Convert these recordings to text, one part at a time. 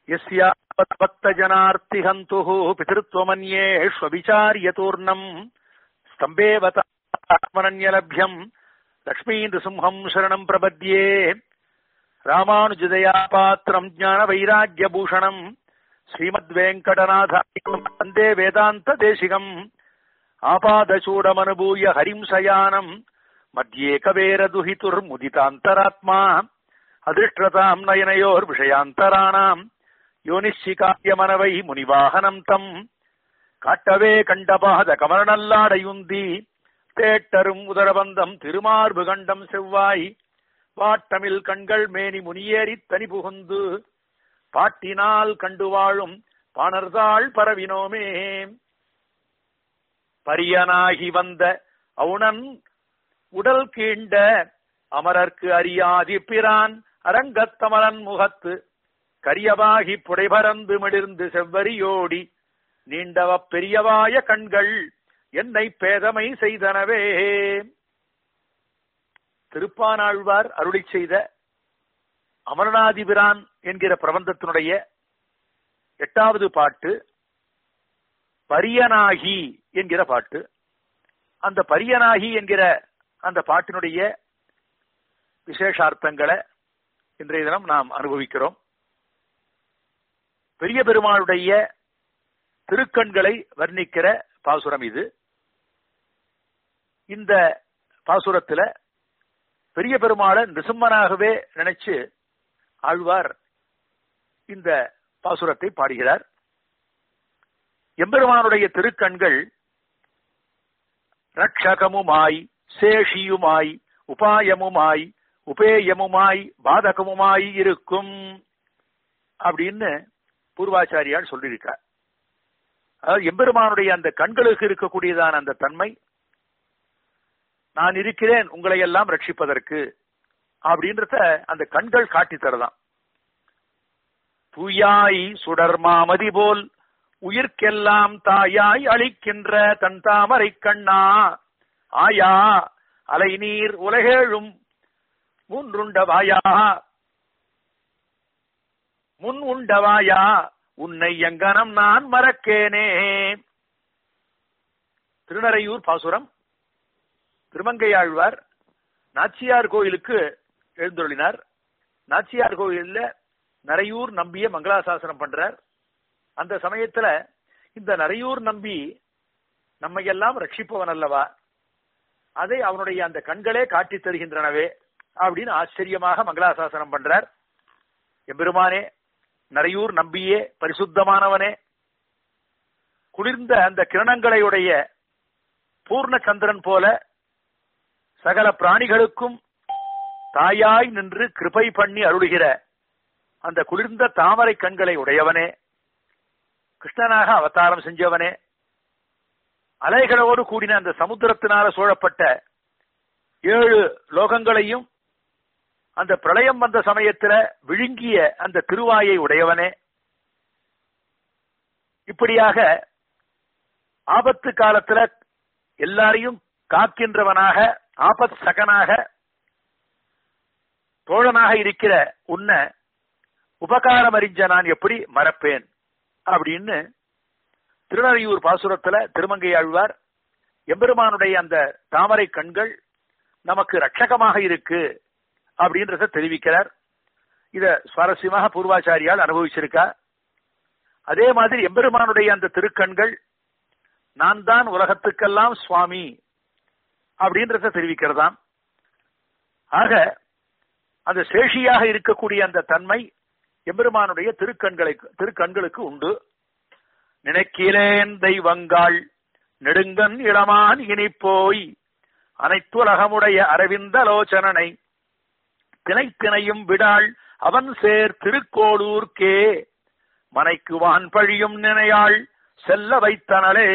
यस्यावत्भक्तजनार्तिहन्तुः पितृत्वमन्येष्वविचार्यतूर्णम् स्तम्भेवतात्मनन्यलभ्यम् लक्ष्मीन्द्रसिंहम् शरणम् प्रपद्ये रामानुजदयापात्रम् ज्ञानवैराग्यभूषणम् श्रीमद्वेङ्कटनाथायम् वन्दे वेदान्तदेशिकम् आपादचूडमनुभूय हरिम् शयानम् मध्ये कवेरदुहितुर्मुदितान्तरात्मा अदृष्टताम् नयनयोर्विषयान्तराणाम् யோனிஷிகாயமனவை முனிவாகனம் தம் காட்டவே கண்டபாத கமலநல்லாடையுந்தி தேட்டரும் உதரபந்தம் திருமார்பு கண்டம் செவ்வாய் வாட்டமில் கண்கள் மேனி முனியேறி தனி புகுந்து பாட்டினால் கண்டு வாழும் பாணர்தாள் பரவினோமே பரியனாகி வந்த அவுணன் உடல் கீண்ட அமரர்க்கு அறியாதி பிரான் அரங்கத்தமலன் முகத்து கரியவாகி புடைபறந்து மிளிர்ந்து செவ்வரியோடி நீண்டவ பெரியவாய கண்கள் என்னை பேதமை செய்தனவே திருப்பானாழ்வார் அருளி செய்த அமரநாதிபிரான் என்கிற பிரபந்தத்தினுடைய எட்டாவது பாட்டு பரியனாகி என்கிற பாட்டு அந்த பரியனாகி என்கிற அந்த பாட்டினுடைய விசேஷார்த்தங்களை இன்றைய தினம் நாம் அனுபவிக்கிறோம் பெரிய பெருமாளுடைய திருக்கண்களை வர்ணிக்கிற பாசுரம் இது இந்த பாசுரத்துல பெரிய பெருமாளை நிருசிம்மனாகவே நினைச்சு ஆழ்வார் இந்த பாசுரத்தை பாடுகிறார் எம்பெருமானுடைய திருக்கண்கள் ரட்சகமுமாய் சேஷியுமாய் உபாயமுமாய் உபேயமுமாய் பாதகமுமாய் இருக்கும் அப்படின்னு பூர்வாச்சாரியால் சொல்லியிருக்கார் அதாவது எம்பெருமானுடைய அந்த கண்களுக்கு இருக்கக்கூடியதான அந்த தன்மை நான் இருக்கிறேன் உங்களை எல்லாம் ரட்சிப்பதற்கு அப்படின்றத அந்த கண்கள் காட்டி தரதான் தூயாய் சுடர் மாமதி போல் உயிர்க்கெல்லாம் தாயாய் அளிக்கின்ற தன் தாமரை கண்ணா ஆயா அலை நீர் உலகேழும் மூன்றுண்டவாயா முன் உண்டவாயா உன்னை எங்கனம் நான் மறக்கேனே திருநறையூர் பாசுரம் திருமங்கையாழ்வார் நாச்சியார் கோயிலுக்கு எழுந்தொழினார் நாச்சியார் கோயில்ல நரையூர் நம்பிய மங்களாசாசனம் பண்றார் அந்த சமயத்துல இந்த நரையூர் நம்பி நம்மையெல்லாம் ரட்சிப்பவன் அல்லவா அதை அவனுடைய அந்த கண்களே காட்டி தருகின்றனவே அப்படின்னு ஆச்சரியமாக மங்களாசாசனம் பண்றார் எம்பெருமானே நரையூர் நம்பியே பரிசுத்தமானவனே குளிர்ந்த அந்த கிரணங்களையுடைய பூர்ண சந்திரன் போல சகல பிராணிகளுக்கும் தாயாய் நின்று கிருபை பண்ணி அருளுகிற அந்த குளிர்ந்த தாமரை கண்களை உடையவனே கிருஷ்ணனாக அவதாரம் செஞ்சவனே அலைகளோடு கூடின அந்த சமுத்திரத்தினால சூழப்பட்ட ஏழு லோகங்களையும் அந்த பிரளயம் வந்த சமயத்துல விழுங்கிய அந்த திருவாயை உடையவனே இப்படியாக ஆபத்து காலத்துல எல்லாரையும் காக்கின்றவனாக ஆபத் சகனாக தோழனாக இருக்கிற உன்னை உபகாரம் அறிஞ்ச நான் எப்படி மறப்பேன் அப்படின்னு திருநறையூர் பாசுரத்துல திருமங்கையாழ்வார் எம்பெருமானுடைய அந்த தாமரை கண்கள் நமக்கு ரட்சகமாக இருக்கு அப்படின்றத தெரிவிக்கிறார் இத சுவாரஸ்யமாக பூர்வாச்சாரியால் அனுபவிச்சிருக்கா அதே மாதிரி எம்பெருமானுடைய அந்த திருக்கண்கள் நான் தான் உலகத்துக்கெல்லாம் சுவாமி அப்படின்றத தெரிவிக்கிறதாம் ஆக அந்த சேஷியாக இருக்கக்கூடிய அந்த தன்மை எம்பெருமானுடைய திருக்கண்களை திருக்கண்களுக்கு உண்டு நினைக்கிறேன் தெய்வங்காள் நெடுங்கன் இளமான் இனி போய் அனைத்துலகமுடைய அரவிந்தலோச்சனனை தினைத்தினையும் விடாள் அவன் சேர் திருக்கோளூர்க்கே மனைக்கு வான் பழியும் நினையாள் செல்ல வைத்தனளே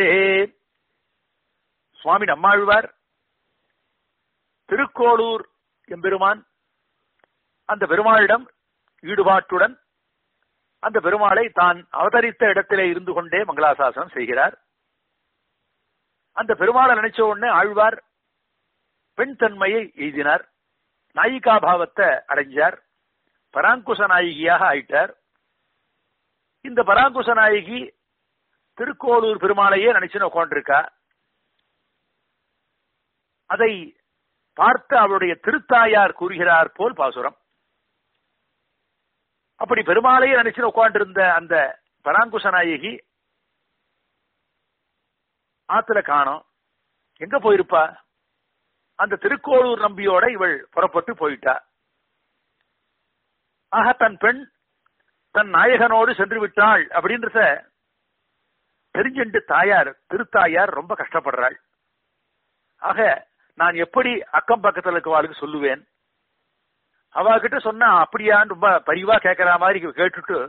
சுவாமி நம்மாழ்வார் திருக்கோளூர் எம்பெருமான் அந்த பெருமாளிடம் ஈடுபாட்டுடன் அந்த பெருமாளை தான் அவதரித்த இடத்திலே இருந்து கொண்டே மங்களாசாசனம் செய்கிறார் அந்த பெருமாளை நினைச்ச உடனே ஆழ்வார் பெண் தன்மையை எய்தினார் நாயிகா பாவத்தை அடைஞ்சார் பராங்குச நாயகியாக ஆயிட்டார் இந்த பராங்குச நாயகி திருக்கோளூர் பெருமாளையே நினைச்சுன்னு உட்காந்துருக்கா அதை பார்த்து அவருடைய திருத்தாயார் கூறுகிறார் போல் பாசுரம் அப்படி பெருமாளையே நினைச்சு உட்காண்டிருந்த அந்த பராங்குச நாயகி ஆத்துல காணோம் எங்க போயிருப்பா அந்த திருக்கோளூர் நம்பியோட இவள் புறப்பட்டு போயிட்டா ஆக தன் பெண் தன் நாயகனோடு சென்று விட்டாள் அப்படின்றத தெரிஞ்சுண்டு தாயார் திருத்தாயார் ரொம்ப கஷ்டப்படுறாள் ஆக நான் எப்படி அக்கம் பக்கத்துல இருக்கவாளுக்கு சொல்லுவேன் அவகிட்ட சொன்னா அப்படியான்னு ரொம்ப பரிவா கேட்கற மாதிரி கேட்டுட்டு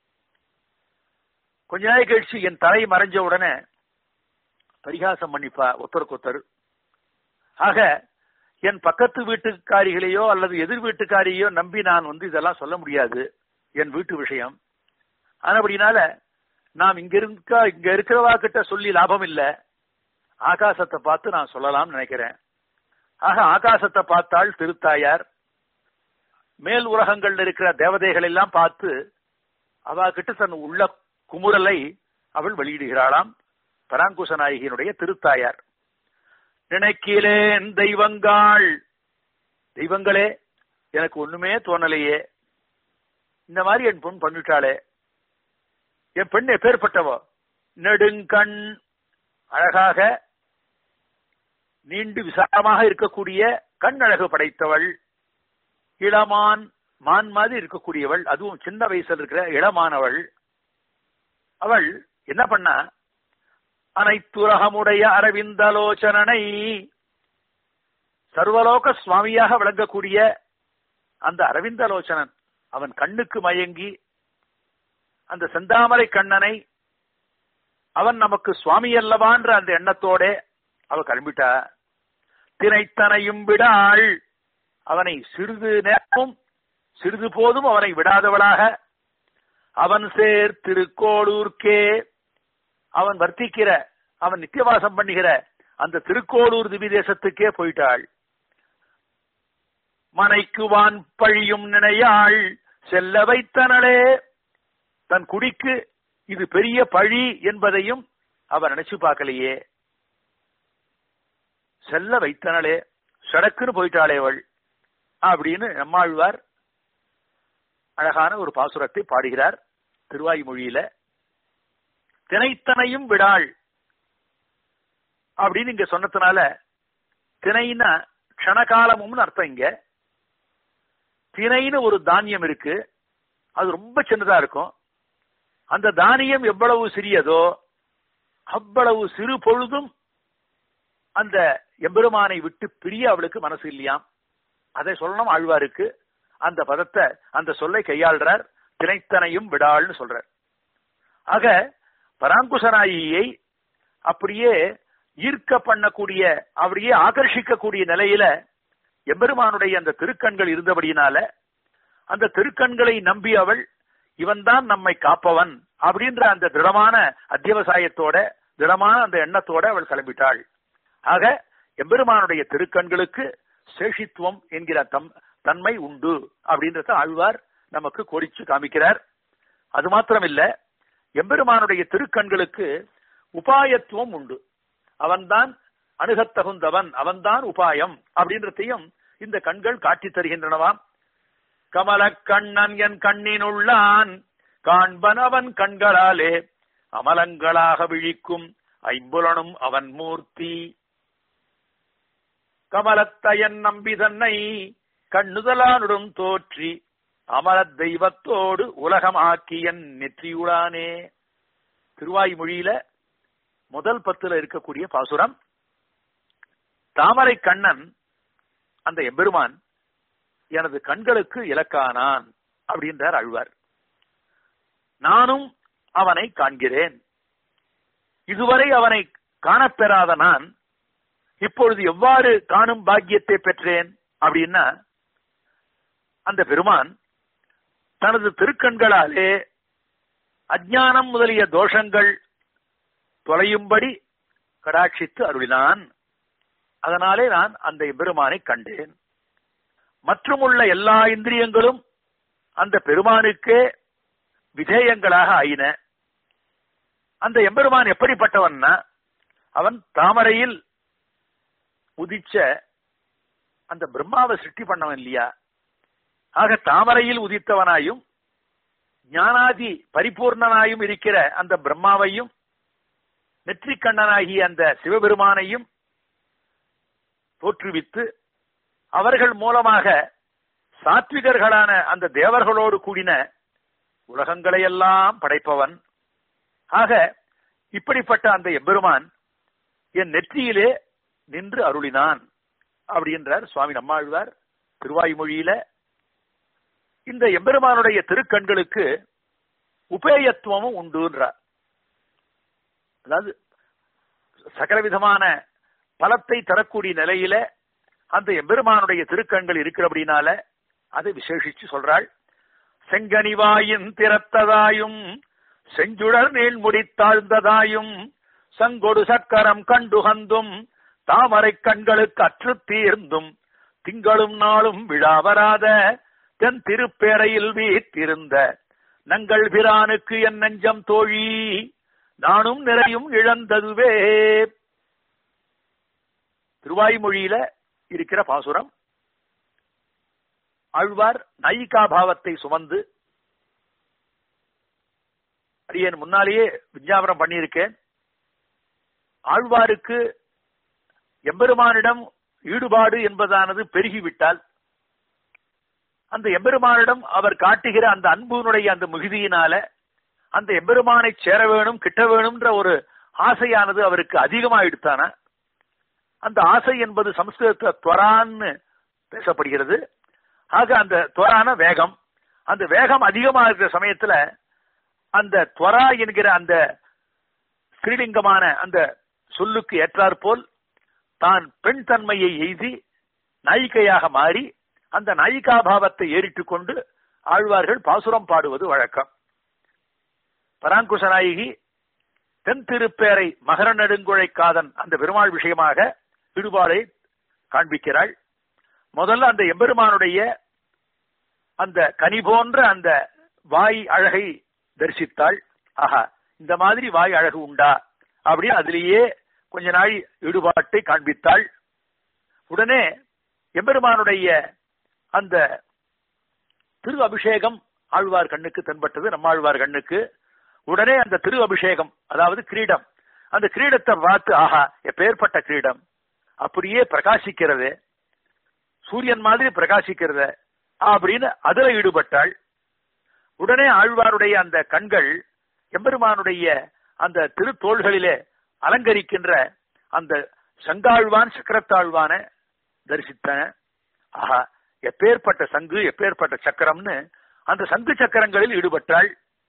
கொஞ்ச நாள் கழிச்சு என் தலை மறைஞ்ச உடனே பரிகாசம் பண்ணிப்பா ஒருத்தருக்கு ஒருத்தர் ஆக என் பக்கத்து வீட்டுக்காரிகளையோ அல்லது எதிர் வீட்டுக்காரியோ நம்பி நான் வந்து இதெல்லாம் சொல்ல முடியாது என் வீட்டு விஷயம் ஆனபடினால நாம் இங்க இருக்க இங்க இருக்கிறவா கிட்ட சொல்லி லாபம் இல்ல ஆகாசத்தை பார்த்து நான் சொல்லலாம்னு நினைக்கிறேன் ஆக ஆகாசத்தை பார்த்தால் திருத்தாயார் மேல் உலகங்கள்ல இருக்கிற தேவதைகள் எல்லாம் பார்த்து அவ கிட்ட தன் உள்ள குமுறலை அவள் வெளியிடுகிறாளாம் பராங்குச நாயகியினுடைய திருத்தாயார் நினைக்கிறேன் தெய்வங்கள் தெய்வங்களே எனக்கு ஒண்ணுமே தோணலையே இந்த மாதிரி என் பொண்ணு பண்ணிட்டாளே என் பெண் எப்பேற்பட்டவோ நெடுங்கண் அழகாக நீண்டு விசாலமாக இருக்கக்கூடிய கண் அழகு படைத்தவள் இளமான் மான் மாதிரி இருக்கக்கூடியவள் அதுவும் சின்ன வயசுல இருக்கிற இளமானவள் அவள் என்ன பண்ணா அனைத்துலகமுடைய அரவிந்தலோச்சனனை சர்வலோக சுவாமியாக விளங்கக்கூடிய அந்த அரவிந்தலோச்சனன் அவன் கண்ணுக்கு மயங்கி அந்த செந்தாமரை கண்ணனை அவன் நமக்கு சுவாமி அல்லவான்ற அந்த எண்ணத்தோட அவ கிளம்பிட்டா தினைத்தனையும் விடாள் அவனை சிறிது நேரமும் சிறிது போதும் அவனை விடாதவளாக அவன் சேர் திருக்கோளூர்க்கே அவன் வர்த்திக்கிற அவன் நித்தியவாசம் பண்ணுகிற அந்த திருக்கோளூர் திவி தேசத்துக்கே போயிட்டாள் மனைக்கு வான் பழியும் நினையாள் செல்ல வைத்தனளே தன் குடிக்கு இது பெரிய பழி என்பதையும் அவன் நினைச்சு பார்க்கலையே செல்ல வைத்தனளே சடக்குன்னு போயிட்டாளே அவள் அப்படின்னு நம்மாழ்வார் அழகான ஒரு பாசுரத்தை பாடுகிறார் திருவாய்மொழியில தினைத்தனையும் விடாள் அப்படின்னு இங்க சொன்னதுனால தினைனா க்ஷணகாலமும்னு அர்த்தம் இங்க தினைன்னு ஒரு தானியம் இருக்கு அது ரொம்ப சின்னதா இருக்கும் அந்த தானியம் எவ்வளவு சிறியதோ அவ்வளவு சிறு பொழுதும் அந்த எம்பெருமானை விட்டு பிரிய அவளுக்கு மனசு இல்லையாம் அதை சொல்லணும் ஆழ்வாருக்கு அந்த பதத்தை அந்த சொல்லை கையாள்றார் தினைத்தனையும் விடாள்னு சொல்றார் ஆக பராங்குசநாயியை அப்படியே ஈர்க்க பண்ணக்கூடிய அப்படியே ஆகர்ஷிக்கக்கூடிய நிலையில எம்பெருமானுடைய அந்த திருக்கண்கள் இருந்தபடியினால அந்த திருக்கண்களை நம்பி அவள் இவன்தான் நம்மை காப்பவன் அப்படின்ற அந்த திடமான அத்தியவசாயத்தோட திடமான அந்த எண்ணத்தோட அவள் கிளம்பிட்டாள் ஆக எம்பெருமானுடைய திருக்கண்களுக்கு சேஷித்துவம் என்கிற தம் தன்மை உண்டு அப்படின்றத ஆழ்வார் நமக்கு கோடிச்சு காமிக்கிறார் அது மாத்திரமில்ல எம்பெருமானுடைய திருக்கண்களுக்கு உபாயத்துவம் உண்டு அவன்தான் அணுகத்தகுந்தவன் அவன்தான் உபாயம் அப்படின்றதையும் இந்த கண்கள் காட்டி தருகின்றனவாம் கமல கண்ணன் என் கண்ணினுள்ளான் காண்பன் அவன் கண்களாலே அமலங்களாக விழிக்கும் ஐம்புலனும் அவன் மூர்த்தி கமலத்தயன் நம்பி தன்னை கண்ணுதலானுடன் தோற்றி அமல தெய்வத்தோடு உலகமாக்கியன் நெற்றியுளானே திருவாய்மொழியில முதல் பத்துல இருக்கக்கூடிய பாசுரம் தாமரை கண்ணன் அந்த எம்பெருமான் எனது கண்களுக்கு இலக்கானான் அப்படின்றார் அழ்வார் நானும் அவனை காண்கிறேன் இதுவரை அவனை காணப்பெறாத நான் இப்பொழுது எவ்வாறு காணும் பாக்கியத்தை பெற்றேன் அப்படின்னா அந்த பெருமான் தனது திருக்கண்களாலே அஜானம் முதலிய தோஷங்கள் தொலையும்படி கடாட்சித்து அருளினான் அதனாலே நான் அந்த பெருமானை கண்டேன் மற்றுமுள்ள எல்லா இந்திரியங்களும் அந்த பெருமானுக்கே விதேயங்களாக ஆயின அந்த எம்பெருமான் எப்படிப்பட்டவன்னா அவன் தாமரையில் உதிச்ச அந்த பிரம்மாவை சிருஷ்டி பண்ணவன் இல்லையா ஆக தாமரையில் உதித்தவனாயும் ஞானாதி பரிபூர்ணனாயும் இருக்கிற அந்த பிரம்மாவையும் நெற்றிக்கண்ணனாகிய அந்த சிவபெருமானையும் தோற்றுவித்து அவர்கள் மூலமாக சாத்விகர்களான அந்த தேவர்களோடு கூடின உலகங்களையெல்லாம் படைப்பவன் ஆக இப்படிப்பட்ட அந்த எம்பெருமான் என் நெற்றியிலே நின்று அருளினான் அப்படின்றார் சுவாமி நம்மாழ்வார் திருவாய்மொழியில இந்த எம்பெருமானுடைய திருக்கண்களுக்கு உபேயத்துவமும் உண்டுன்றார் அதாவது சகலவிதமான பலத்தை தரக்கூடிய நிலையில அந்த எம்பெருமானுடைய திருக்கண்கள் இருக்கிறபடினால அதை விசேஷிச்சு சொல்றாள் செங்கனிவாயின் திறத்ததாயும் செஞ்சுடர் நீள் முடித்தாழ்ந்ததாயும் சங்கொடு சக்கரம் கண்டுகந்தும் தாமரை கண்களுக்கு அற்று தீர்ந்தும் திங்களும் நாளும் விழாவராத தென் திருப்பேரையில் வீத்திருந்த நங்கள் பிரானுக்கு என் நெஞ்சம் தோழி நானும் நிறையும் இழந்ததுவே திருவாய்மொழியில இருக்கிற பாசுரம் ஆழ்வார் நாயிகா பாவத்தை சுமந்து அடியேன் முன்னாலேயே விஞ்ஞாபனம் பண்ணியிருக்கேன் ஆழ்வாருக்கு எம்பெருமானிடம் ஈடுபாடு என்பதானது பெருகிவிட்டால் அந்த எம்பெருமானிடம் அவர் காட்டுகிற அந்த அன்புனுடைய அந்த மிகுதியினால அந்த எம்பெருமானை சேர வேணும் கிட்ட வேணும்ன்ற ஒரு ஆசையானது அவருக்கு அதிகமாயிடுத்தான அந்த ஆசை என்பது சம்ஸ்கிருதத்துல துவரான்னு பேசப்படுகிறது ஆக அந்த துவரான வேகம் அந்த வேகம் அதிகமா இருக்கிற சமயத்துல அந்த துவரா என்கிற அந்த ஸ்ரீலிங்கமான அந்த சொல்லுக்கு ஏற்றாற்போல் தான் பெண் தன்மையை எய்தி நாயிகையாக மாறி அந்த நாயிகா பாவத்தை ஏறிட்டுக் கொண்டு ஆழ்வார்கள் பாசுரம் பாடுவது வழக்கம் பராங்குஷ நாயகி தென் திருப்பேரை மகர நெடுங்குழை காதன் அந்த பெருமாள் விஷயமாக ஈடுபாடை காண்பிக்கிறாள் முதல்ல அந்த எம்பெருமானுடைய அந்த கனி போன்ற அந்த வாய் அழகை தரிசித்தாள் ஆஹா இந்த மாதிரி வாய் அழகு உண்டா அப்படின்னு அதிலேயே கொஞ்ச நாள் ஈடுபாட்டை காண்பித்தாள் உடனே எம்பெருமானுடைய அந்த திரு அபிஷேகம் ஆழ்வார் கண்ணுக்கு தென்பட்டது நம்மாழ்வார் கண்ணுக்கு உடனே அந்த திரு அபிஷேகம் அதாவது கிரீடம் அந்த கிரீடத்தை பார்த்து ஆஹா எப்பேற்பட்ட கிரீடம் அப்படியே பிரகாசிக்கிறது சூரியன் மாதிரி பிரகாசிக்கிறத அப்படின்னு அதுல ஈடுபட்டாள் உடனே ஆழ்வாருடைய அந்த கண்கள் எம்பெருமானுடைய அந்த திருத்தோள்களிலே அலங்கரிக்கின்ற அந்த சங்காழ்வான் சக்கரத்தாழ்வான தரிசித்தன ஆஹா எப்பேற்பட்ட சங்கு எப்பேற்பட்ட சக்கரம்னு அந்த சங்கு சக்கரங்களில் ஈடுபட்டாள்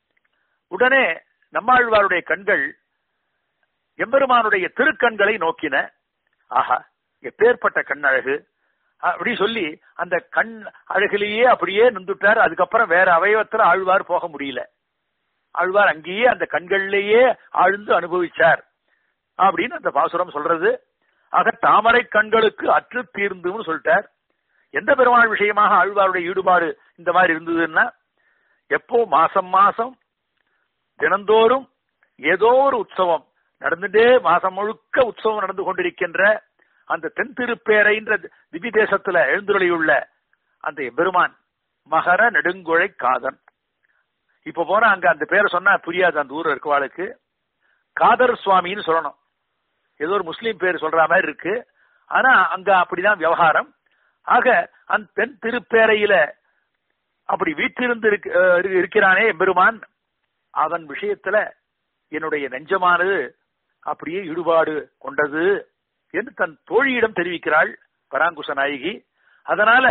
உடனே நம்மாழ்வாருடைய கண்கள் எம்பெருமானுடைய திருக்கண்களை நோக்கின ஆஹா எப்பேற்பட்ட கண் அழகு அப்படி சொல்லி அந்த கண் அழகிலேயே அப்படியே நின்றுட்டார் அதுக்கப்புறம் வேற அவயவத்துல ஆழ்வார் போக முடியல ஆழ்வார் அங்கேயே அந்த கண்கள்லேயே ஆழ்ந்து அனுபவிச்சார் அப்படின்னு அந்த பாசுரம் சொல்றது ஆக தாமரை கண்களுக்கு அற்று தீர்ந்துன்னு சொல்லிட்டார் எந்த பெருமாள் விஷயமாக ஆழ்வாருடைய ஈடுபாடு இந்த மாதிரி இருந்ததுன்னா எப்போ மாசம் மாசம் தினந்தோறும் ஏதோ ஒரு உற்சவம் நடந்துட்டே மாசம் முழுக்க உற்சவம் நடந்து கொண்டிருக்கின்ற அந்த தென் திருப்பேரைன்ற திவ்ய தேசத்துல எழுந்துருளியுள்ள அந்த எம்பெருமான் மகர நெடுங்குழை காதன் இப்ப போனா அங்க அந்த பேரை சொன்னா புரியாது அந்த ஊர்ல இருக்கவாளுக்கு காதர் சுவாமின்னு சொல்லணும் ஏதோ ஒரு முஸ்லீம் பேர் சொல்ற மாதிரி இருக்கு ஆனா அங்க அப்படிதான் விவகாரம் ஆக அந்த தென் திருப்பேரையில அப்படி வீற்றிருந்து இருக்கிறானே எம்பெருமான் அவன் விஷயத்துல என்னுடைய நெஞ்சமானது அப்படியே ஈடுபாடு கொண்டது என்று தன் தோழியிடம் தெரிவிக்கிறாள் பராங்குச நாயகி அதனால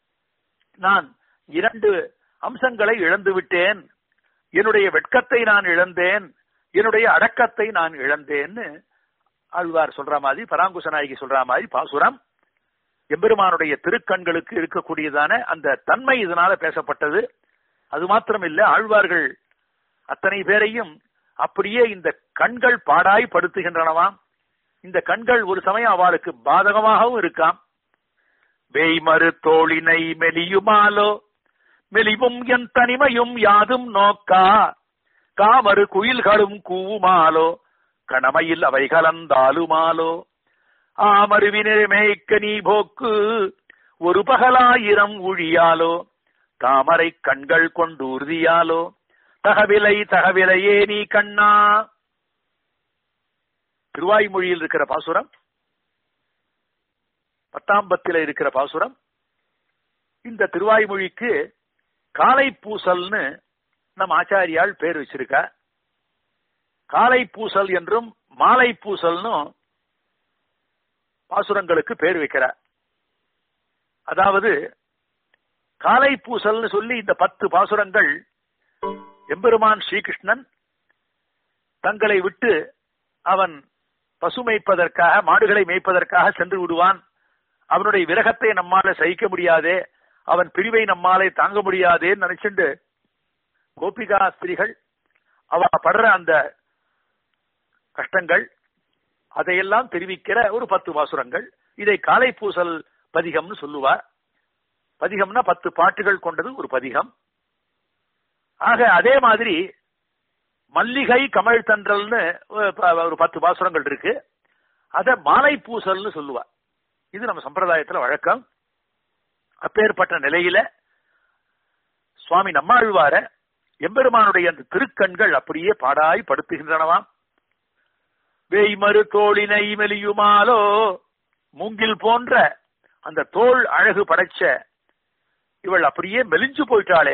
நான் இரண்டு அம்சங்களை இழந்து விட்டேன் என்னுடைய வெட்கத்தை நான் இழந்தேன் என்னுடைய அடக்கத்தை நான் இழந்தேன்னு ஆழ்வார் சொல்ற மாதிரி பராங்குச நாயகி சொல்ற மாதிரி பாசுரம் எம்பெருமானுடைய திருக்கண்களுக்கு இருக்கக்கூடியதான அந்த தன்மை இதனால பேசப்பட்டது அது மாத்திரம் இல்ல ஆழ்வார்கள் அத்தனை பேரையும் அப்படியே இந்த கண்கள் பாடாய் படுத்துகின்றனவாம் இந்த கண்கள் ஒரு சமயம் அவளுக்கு பாதகமாகவும் இருக்காம் வேய்மறு தோளினை மெலியுமாலோ மெலிவும் என் தனிமையும் யாதும் நோக்கா காமறு குயில்களும் கூவுமாலோ கணமையில் அவை கலந்தாலுமாலோ ஆமருவினே மேய்க்க நீ போக்கு ஒரு பகலாயிரம் ஊழியாலோ தாமரை கண்கள் கொண்டு உறுதியாலோ தகவிலை தகவிலையே நீ கண்ணா திருவாய்மொழியில் இருக்கிற பாசுரம் பத்தாம் பத்தில இருக்கிற பாசுரம் இந்த திருவாய்மொழிக்கு காலை பூசல்னு நம் ஆச்சாரியால் பேர் வச்சிருக்க காலை பூசல் என்றும் மாலை பூசல்னும் பாசுரங்களுக்கு பேர் வைக்கிறார் அதாவது காலை பூசல்னு சொல்லி இந்த பத்து பாசுரங்கள் எம்பெருமான் ஸ்ரீகிருஷ்ணன் தங்களை விட்டு அவன் பசு மேய்ப்பதற்காக மாடுகளை மேய்ப்பதற்காக சென்று விடுவான் அவனுடைய விரகத்தை நம்மால சகிக்க முடியாதே அவன் பிரிவை நம்மாலே தாங்க முடியாதேன்னு நினைச்சுண்டு கோபிகா ஸ்திரிகள் அவ படுற அந்த கஷ்டங்கள் அதையெல்லாம் தெரிவிக்கிற ஒரு பத்து பாசுரங்கள் இதை காலை பூசல் பதிகம்னு சொல்லுவார் பதிகம்னா பத்து பாட்டுகள் கொண்டது ஒரு பதிகம் ஆக அதே மாதிரி மல்லிகை கமல் தன்றல்னு ஒரு பத்து பாசுரங்கள் இருக்கு அத மாலை பூசல்னு சொல்லுவா இது நம்ம சம்பிரதாயத்துல வழக்கம் அப்பேற்பட்ட நிலையில சுவாமி நம்மாழ்வார எம்பெருமானுடைய அந்த திருக்கண்கள் அப்படியே பாடாய் படுத்துகின்றனவாம் வேய்மறு தோளினை மெலியுமாலோ மூங்கில் போன்ற அந்த தோல் அழகு படைச்ச இவள் அப்படியே மெலிஞ்சு போயிட்டாளே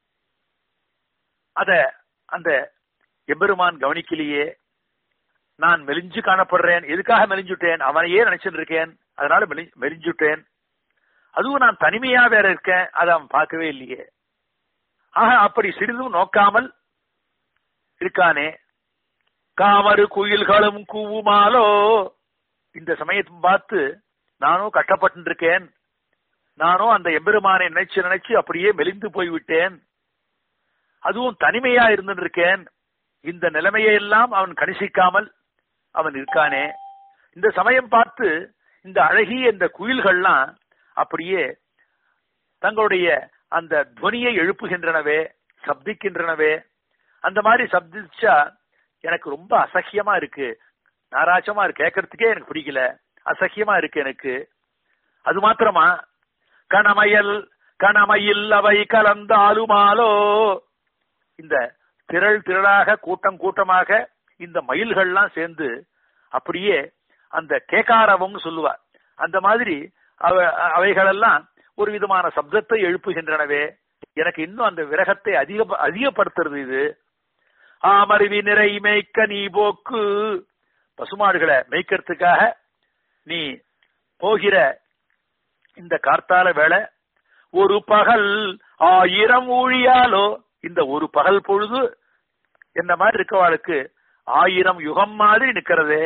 அத அந்த எம்பெருமான் கவனிக்கலையே நான் மெலிஞ்சு காணப்படுறேன் எதுக்காக மெலிஞ்சுட்டேன் அவனையே நினைச்சிட்டு இருக்கேன் அதனால மெலிஞ்சுட்டேன் அதுவும் நான் தனிமையா வேற இருக்கேன் அதை அவன் பார்க்கவே இல்லையே ஆக அப்படி சிறிதும் நோக்காமல் இருக்கானே காமறு குயில்களும் கூவுமாலோ இந்த சமயத்தை பார்த்து நானும் கஷ்டப்பட்டு இருக்கேன் நானும் அந்த எம்பெருமானை நினைச்சு நினைச்சு அப்படியே மெலிந்து போய்விட்டேன் அதுவும் தனிமையா இருந்துட்டு இருக்கேன் இந்த நிலைமையை எல்லாம் அவன் கணிசிக்காமல் அவன் இருக்கானே இந்த சமயம் பார்த்து இந்த அழகிய இந்த குயில்கள்லாம் அப்படியே தங்களுடைய அந்த துவனியை எழுப்புகின்றனவே சப்திக்கின்றனவே அந்த மாதிரி சப்திச்சா எனக்கு ரொம்ப அசக்கியமா இருக்கு நாராச்சமா இருக்கு கேட்கறதுக்கே எனக்கு பிடிக்கல அசக்கியமா இருக்கு எனக்கு அது மாத்திரமா கணமயல் கணமயில் அவை கலந்தாலுமாலோ இந்த திரள் திரளாக கூட்டம் கூட்டமாக இந்த மயில்கள்லாம் சேர்ந்து அப்படியே அந்த கேகாரவம்னு சொல்லுவா அந்த மாதிரி அவ அவைகளெல்லாம் ஒரு விதமான சப்தத்தை எழுப்புகின்றனவே எனக்கு இன்னும் அந்த விரகத்தை அதிக அதிகப்படுத்துறது இது ஆமருவி நிறை மேய்க்க நீ போக்கு பசுமாடுகளை மேய்க்கிறதுக்காக நீ போகிற இந்த கார்த்தால வேலை ஒரு பகல் ஆயிரம் ஊழியாலோ இந்த ஒரு பகல் பொழுது என்ன மாதிரி இருக்கவாளுக்கு ஆயிரம் யுகம் மாதிரி நிக்கிறதே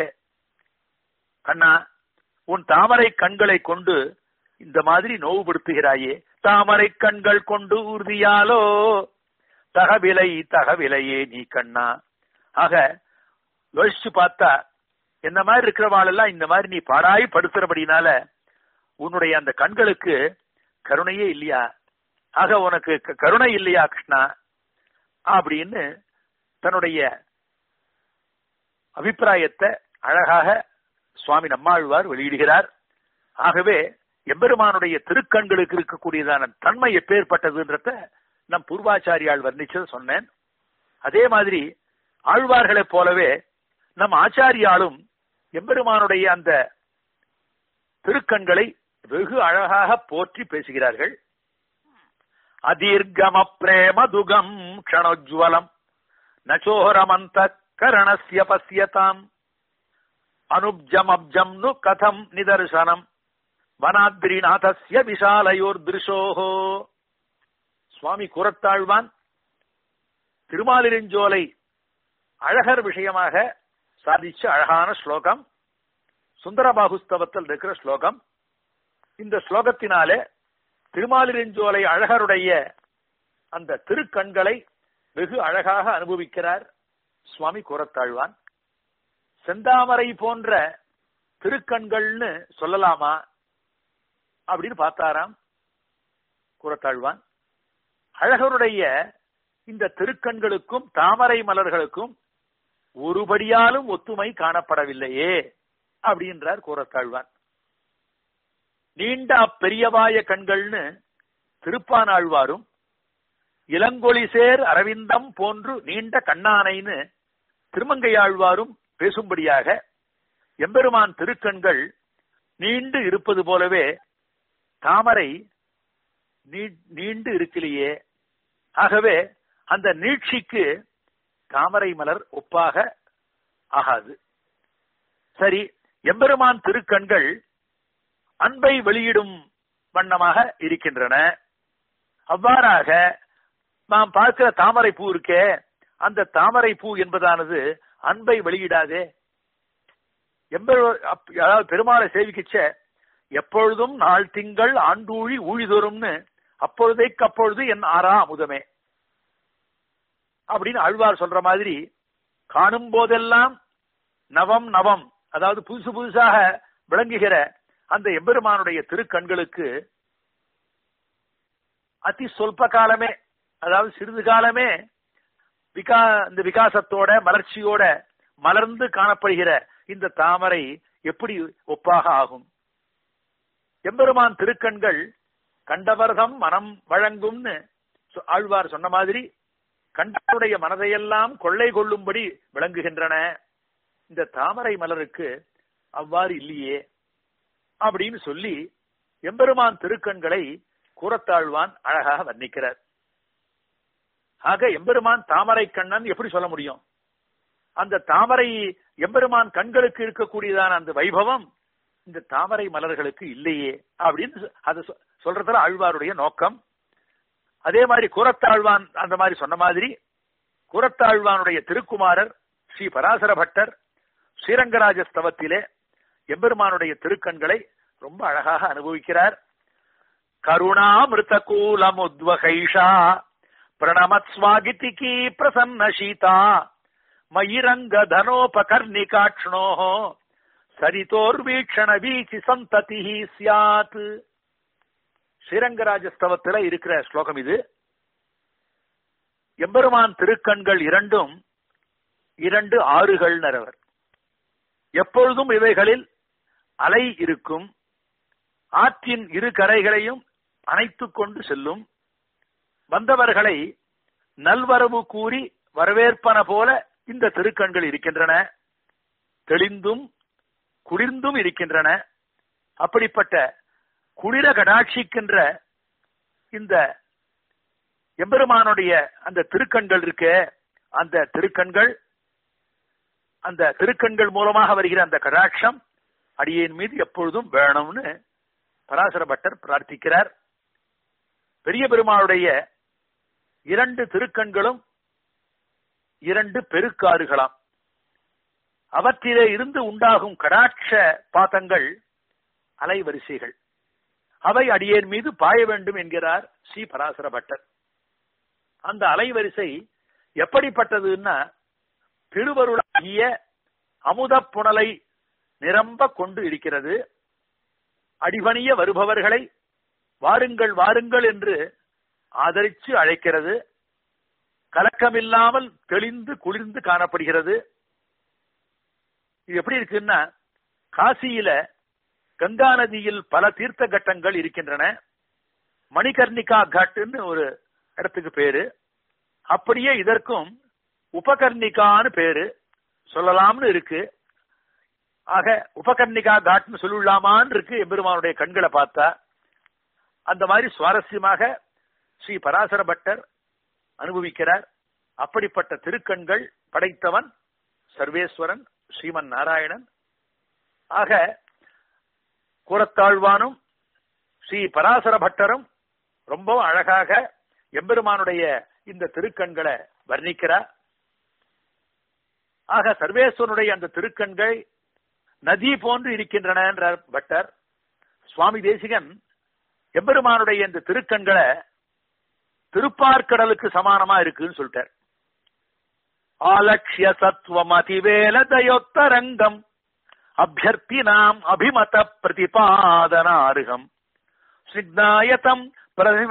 கண்ணா உன் தாமரை கண்களை கொண்டு இந்த மாதிரி நோவுபடுத்துகிறாயே தாமரை கண்கள் கொண்டு உறுதியாலோ தகவிலை தகவிலையே நீ கண்ணா ஆக யோசிச்சு பார்த்தா என்ன மாதிரி இருக்கிறவாள் எல்லாம் இந்த மாதிரி நீ பாடாய் படுத்துறபடினால உன்னுடைய அந்த கண்களுக்கு கருணையே இல்லையா ஆக உனக்கு கருணை இல்லையா கிருஷ்ணா அப்படின்னு தன்னுடைய அபிப்பிராயத்தை அழகாக சுவாமி நம்மாழ்வார் வெளியிடுகிறார் ஆகவே எம்பெருமானுடைய திருக்கண்களுக்கு இருக்கக்கூடியதான தன்மை எப்பேற்பட்டதுன்றத நம் பூர்வாச்சாரியால் வர்ணிச்சது சொன்னேன் அதே மாதிரி ஆழ்வார்களைப் போலவே நம் ஆச்சாரியாலும் எம்பெருமானுடைய அந்த திருக்கண்களை வெகு அழகாக போற்றி பேசுகிறார்கள் அதீர்கம பிரேம துகம் க்ஷணோஜ்வலம் நச்சோரமந்த கரணஸ்ய பசியதாம் அனுப்ஜம் அப்ஜம் நு கதம் நிதர்சனம் வனாத்ரிநாதஸ்ய விஷாலயோர் திருஷோஹோ சுவாமி கூறத்தாழ்வான் திருமாலிருஞ்சோலை அழகர் விஷயமாக சாதிச்ச அழகான ஸ்லோகம் சுந்தரபாகுஸ்தவத்தில் இருக்கிற ஸ்லோகம் இந்த ஸ்லோகத்தினாலே திருமாலிருஞ்சோலை அழகருடைய அந்த திருக்கண்களை வெகு அழகாக அனுபவிக்கிறார் சுவாமி கூறத்தாழ்வான் செந்தாமரை போன்ற திருக்கண்கள்னு சொல்லலாமா அப்படின்னு பார்த்தாராம் கூறத்தாழ்வான் அழகருடைய இந்த திருக்கண்களுக்கும் தாமரை மலர்களுக்கும் ஒருபடியாலும் ஒத்துமை காணப்படவில்லையே அப்படின்றார் கூறத்தாழ்வான் நீண்ட அப்பெரியவாய கண்கள்னு திருப்பானாழ்வாரும் இளங்கொழிசேர் அரவிந்தம் போன்று நீண்ட கண்ணானைன்னு திருமங்கையாழ்வாரும் பேசும்படியாக எம்பெருமான் திருக்கண்கள் நீண்டு இருப்பது போலவே தாமரை நீண்டு இருக்கலையே ஆகவே அந்த நீட்சிக்கு தாமரை மலர் ஒப்பாக ஆகாது சரி எம்பெருமான் திருக்கண்கள் அன்பை வெளியிடும் வண்ணமாக இருக்கின்றன அவ்வாறாக நாம் பார்க்கிற தாமரை பூ இருக்கே அந்த தாமரை பூ என்பதானது அன்பை வெளியிடாதே எம்பெரு அதாவது பெருமாளை சேவிக்கிச்ச எப்பொழுதும் நாள் திங்கள் ஆண்டூழி ஊழிதோறும்னு அப்பொழுதைக்கு அப்பொழுது என் ஆறா அமுதமே அப்படின்னு அழ்வார் சொல்ற மாதிரி காணும் போதெல்லாம் நவம் நவம் அதாவது புதுசு புதுசாக விளங்குகிற அந்த எம்பெருமானுடைய திருக்கண்களுக்கு அதி சொல்ப காலமே அதாவது சிறிது காலமே விகா இந்த விகாசத்தோட மலர்ச்சியோட மலர்ந்து காணப்படுகிற இந்த தாமரை எப்படி ஒப்பாக ஆகும் எம்பெருமான் திருக்கண்கள் கண்டவர்தம் மனம் வழங்கும்னு ஆழ்வார் சொன்ன மாதிரி கண்டவருடைய மனதையெல்லாம் கொள்ளை கொள்ளும்படி விளங்குகின்றன இந்த தாமரை மலருக்கு அவ்வாறு இல்லையே அப்படின்னு சொல்லி எம்பெருமான் திருக்கண்களை கூறத்தாழ்வான் அழகாக வர்ணிக்கிறார் ஆக எம்பெருமான் தாமரை கண்ணன் எப்படி சொல்ல முடியும் அந்த தாமரை எம்பெருமான் கண்களுக்கு இருக்கக்கூடியதான அந்த வைபவம் இந்த தாமரை மலர்களுக்கு இல்லையே அப்படின்னு அது சொல்றதுல ஆழ்வாருடைய நோக்கம் அதே மாதிரி கூரத்தாழ்வான் அந்த மாதிரி சொன்ன மாதிரி கூரத்தாழ்வானுடைய திருக்குமாரர் ஸ்ரீ பராசர பட்டர் ஸ்ரீரங்கராஜ ஸ்தவத்திலே எம்பெருமானுடைய திருக்கண்களை ரொம்ப அழகாக அனுபவிக்கிறார் கருணாமிருத கூலமுத்வகைஷா பிரணமத் ஸ்வாகிதிகி பிரசன்ன சீதா மயிரங்க தனோபகர்ணிகாட்ஷ்ணோ சரிதோர்வீக்ஷண வீச்சி சந்ததி சியாத் ஸ்ரீரங்கராஜஸ்தவத்தில் இருக்கிற ஸ்லோகம் இது எம்பெருமான் திருக்கண்கள் இரண்டும் இரண்டு ஆறுகள் நரவர் எப்பொழுதும் இவைகளில் அலை இருக்கும் ஆற்றின் இரு கரைகளையும் அணைத்துக் கொண்டு செல்லும் வந்தவர்களை நல்வரவு கூறி வரவேற்பன போல இந்த திருக்கண்கள் இருக்கின்றன தெளிந்தும் குளிர்ந்தும் இருக்கின்றன அப்படிப்பட்ட குளிர கடாட்சிக்கின்ற இந்த எம்பெருமானுடைய அந்த திருக்கண்கள் இருக்க அந்த திருக்கண்கள் அந்த திருக்கண்கள் மூலமாக வருகிற அந்த கடாட்சம் அடியேன் மீது எப்பொழுதும் வேணும்னு பராசர பட்டர் பிரார்த்திக்கிறார் பெரிய பெருமாளுடைய இரண்டு திருக்கண்களும் இரண்டு பெருக்காறுகளாம் அவற்றிலே இருந்து உண்டாகும் கடாட்ச பாதங்கள் அலைவரிசைகள் அவை அடியேன் மீது பாய வேண்டும் என்கிறார் ஸ்ரீ பராசர பட்டர் அந்த அலைவரிசை எப்படிப்பட்டதுன்னா திருவருளாகிய அமுத புனலை நிரம்ப கொண்டு இருக்கிறது அடிபணிய வருபவர்களை வாருங்கள் வாருங்கள் என்று ஆதரிச்சு அழைக்கிறது கலக்கமில்லாமல் தெளிந்து குளிர்ந்து காணப்படுகிறது இது எப்படி இருக்குன்னா காசியில கங்கா நதியில் பல தீர்த்த கட்டங்கள் இருக்கின்றன மணிகர்ணிகா கட்டுன்னு ஒரு இடத்துக்கு பேரு அப்படியே இதற்கும் உபகர்ணிகான்னு பேரு சொல்லலாம்னு இருக்கு ஆக உபகர்ணிகா காட்னு சொல்லலாமான்னு இருக்கு எம்பெருமானுடைய கண்களை பார்த்தா அந்த மாதிரி சுவாரஸ்யமாக ஸ்ரீ பராசர பட்டர் அனுபவிக்கிறார் அப்படிப்பட்ட திருக்கண்கள் படைத்தவன் சர்வேஸ்வரன் ஸ்ரீமன் நாராயணன் ஆக கூறத்தாழ்வானும் ஸ்ரீ பராசர பட்டரும் ரொம்ப அழகாக எம்பெருமானுடைய இந்த திருக்கண்களை வர்ணிக்கிறார் ஆக சர்வேஸ்வரனுடைய அந்த திருக்கண்கள் நதி போன்று இருக்கின்றன என்றார் பட்டர் சுவாமி தேசிகன் எம்பெருமானுடைய இந்த திருக்கண்களை திருப்பார்க்கடலுக்கு சமானமா இருக்குன்னு சொல்லிட்டார் ஆலக்ஷ்ய சத்வம் அதிவேல தயோத்தரங்கம் அபியர்த்தினாம் அபிமத பிரதிபாதனாருகம் ஸ்னிக்னாயதம் பிரதிம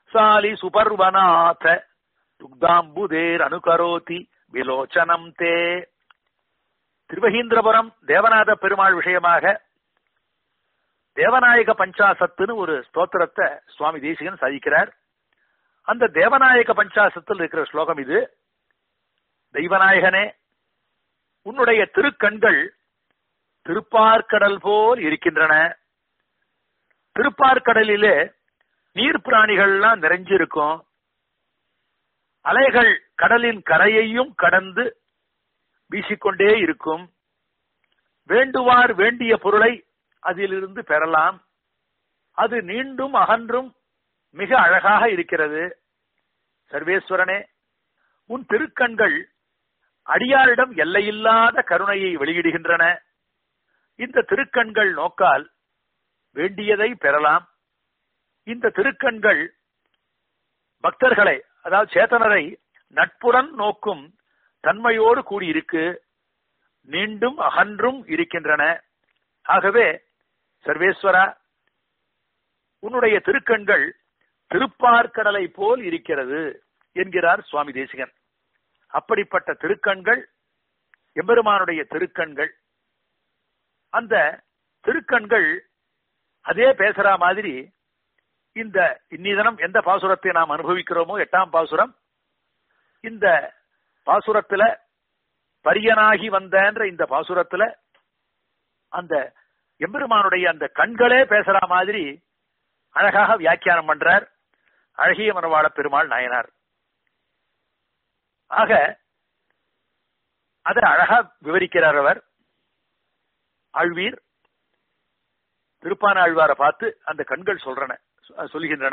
சாலி சுபர்வநாத துக்தாம்புதேர் அனுகரோதி விலோச்சனம் தே திருவகீந்திரபுரம் தேவநாத பெருமாள் விஷயமாக தேவநாயக பஞ்சாசத்துன்னு ஒரு ஸ்தோத்திரத்தை சுவாமி தேசிகன் சாதிக்கிறார் அந்த தேவநாயக பஞ்சாசத்தில் இருக்கிற ஸ்லோகம் இது தெய்வநாயகனே உன்னுடைய திருக்கண்கள் திருப்பார்க்கடல் போல் இருக்கின்றன திருப்பார்க்கடலிலே நீர் பிராணிகள்லாம் நிறைஞ்சிருக்கும் அலைகள் கடலின் கரையையும் கடந்து வீசிக்கொண்டே இருக்கும் வேண்டுவார் வேண்டிய பொருளை அதிலிருந்து பெறலாம் அது நீண்டும் அகன்றும் மிக அழகாக இருக்கிறது சர்வேஸ்வரனே உன் திருக்கண்கள் அடியாரிடம் எல்லையில்லாத கருணையை வெளியிடுகின்றன இந்த திருக்கண்கள் நோக்கால் வேண்டியதை பெறலாம் இந்த திருக்கண்கள் பக்தர்களை அதாவது சேத்தனரை நட்புடன் நோக்கும் தன்மையோடு கூடியிருக்கு நீண்டும் அகன்றும் இருக்கின்றன ஆகவே சர்வேஸ்வரா உன்னுடைய திருக்கண்கள் திருப்பார்க்கடலை போல் இருக்கிறது என்கிறார் சுவாமி தேசிகன் அப்படிப்பட்ட திருக்கண்கள் எம்பெருமானுடைய திருக்கண்கள் அந்த திருக்கண்கள் அதே பேசுற மாதிரி இந்த இன்னிதனம் எந்த பாசுரத்தை நாம் அனுபவிக்கிறோமோ எட்டாம் பாசுரம் இந்த பாசுரத்துல பரியனாகி வந்தன்ற இந்த பாசுரத்துல அந்த எம்பெருமானுடைய அந்த கண்களே பேசுற மாதிரி அழகாக வியாக்கியானம் பண்றார் அழகிய மனவாள பெருமாள் நாயனார் ஆக அதை அழகா விவரிக்கிறார் அவர் ஆழ்வீர் திருப்பான ஆழ்வாரை பார்த்து அந்த கண்கள் சொல்றன சொல்கின்றன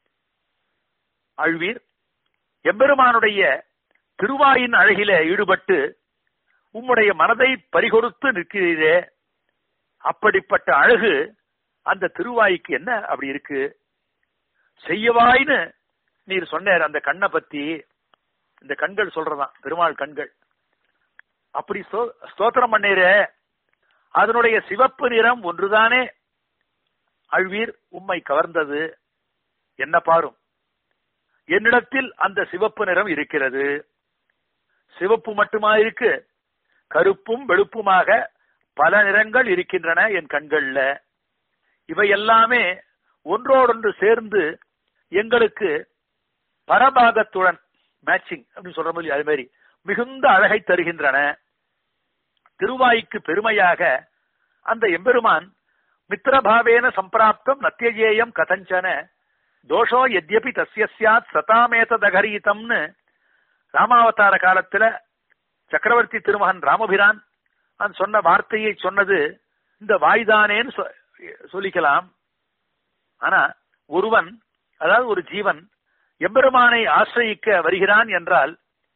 ஆழ்வீர் எம்பெருமானுடைய திருவாயின் அழகில ஈடுபட்டு உம்முடைய மனதை பறிகொடுத்து நிற்கிறீரே அப்படிப்பட்ட அழகு அந்த திருவாய்க்கு என்ன அப்படி இருக்கு செய்யவாய்னு நீர் சொன்னார் அந்த கண்ணை பத்தி இந்த கண்கள் சொல்றதான் பெருமாள் கண்கள் அப்படி ஸ்தோத்திரம் பண்ணீரே அதனுடைய சிவப்பு நிறம் ஒன்றுதானே அழ்வீர் உம்மை கவர்ந்தது என்ன பாரும் என்னிடத்தில் அந்த சிவப்பு நிறம் இருக்கிறது சிவப்பு மட்டுமா இருக்கு கருப்பும் வெளுப்புமாக பல நிறங்கள் இருக்கின்றன என் கண்கள்ல இவை எல்லாமே ஒன்றோடொன்று சேர்ந்து எங்களுக்கு பரபாகத்துடன் மேட்சிங் அப்படின்னு சொல்ற மாதிரி அது மாதிரி மிகுந்த அழகை தருகின்றன திருவாய்க்கு பெருமையாக அந்த எம்பெருமான் மித்திரபாவேன சம்பிராப்தம் நத்தியஜேயம் கதஞ்சன தோஷோ எத்யபி தஸ்ய சியாத் சதாமேததகரீதம்னு ராமாவதார காலத்துல சக்கரவர்த்தி திருமகன் ராமபிரான் சொன்ன வார்த்தையை சொன்னது இந்த வாய்தானேன்னு சொல்லிக்கலாம் ஆனா ஒருவன் அதாவது ஒரு ஜீவன் எம்பெருமானை ஆசிரியிக்க வருகிறான் என்றால்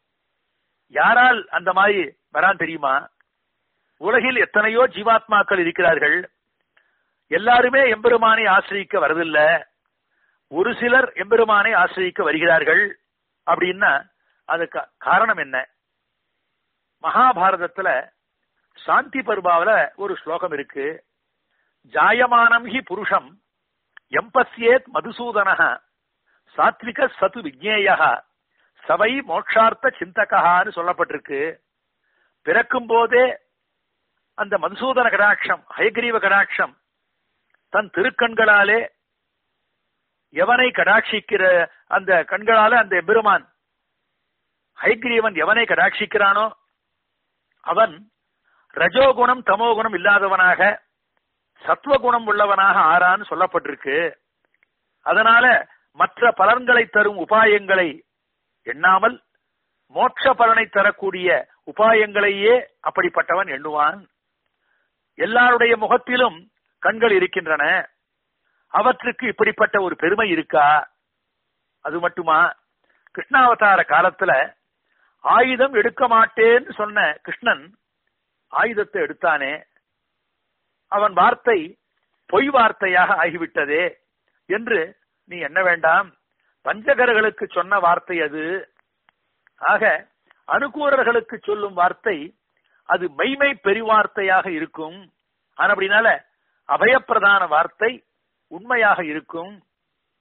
யாரால் அந்த மாதிரி வரான் தெரியுமா உலகில் எத்தனையோ ஜீவாத்மாக்கள் இருக்கிறார்கள் எல்லாருமே எம்பெருமானை ஆசிரியிக்க வரதில்ல ஒரு சிலர் எம்பெருமானை ஆசிரியிக்க வருகிறார்கள் அப்படின்னா அதுக்கு காரணம் என்ன மகாபாரதத்துல சாந்தி பர்பாவில ஒரு ஸ்லோகம் இருக்கு ஜாயமானம் ஹி புருஷம் எம்பஸ்யேத் மதுசூதன சாத்விக சது விஜ்ஞேய சவை மோட்சார்த்த சிந்தகான்னு சொல்லப்பட்டிருக்கு பிறக்கும் போதே அந்த மதுசூதன கடாட்சம் ஹயகிரீவ கடாட்சம் தன் திருக்கண்களாலே எவனை கடாட்சிக்கிற அந்த கண்களால அந்த பெருமான் ஹைகிரீவன் எவனை கடாட்சிக்கிறானோ அவன் ரஜோகுணம் தமோகுணம் இல்லாதவனாக சத்துவகுணம் உள்ளவனாக ஆறான்னு சொல்லப்பட்டிருக்கு அதனால மற்ற பலன்களை தரும் உபாயங்களை எண்ணாமல் மோட்ச பலனை தரக்கூடிய உபாயங்களையே அப்படிப்பட்டவன் எண்ணுவான் எல்லாருடைய முகத்திலும் கண்கள் இருக்கின்றன அவற்றுக்கு இப்படிப்பட்ட ஒரு பெருமை இருக்கா அது மட்டுமா கிருஷ்ணாவதார காலத்துல ஆயுதம் எடுக்க மாட்டேன்னு சொன்ன கிருஷ்ணன் ஆயுதத்தை எடுத்தானே அவன் வார்த்தை பொய் வார்த்தையாக ஆகிவிட்டதே என்று நீ என்ன வேண்டாம் பஞ்சகர்களுக்கு சொன்ன வார்த்தை அது ஆக அனுகூரர்களுக்கு சொல்லும் வார்த்தை அது மெய்மை பெரிவார்த்தையாக இருக்கும் ஆனா அப்படினால அபயப்பிரதான வார்த்தை உண்மையாக இருக்கும்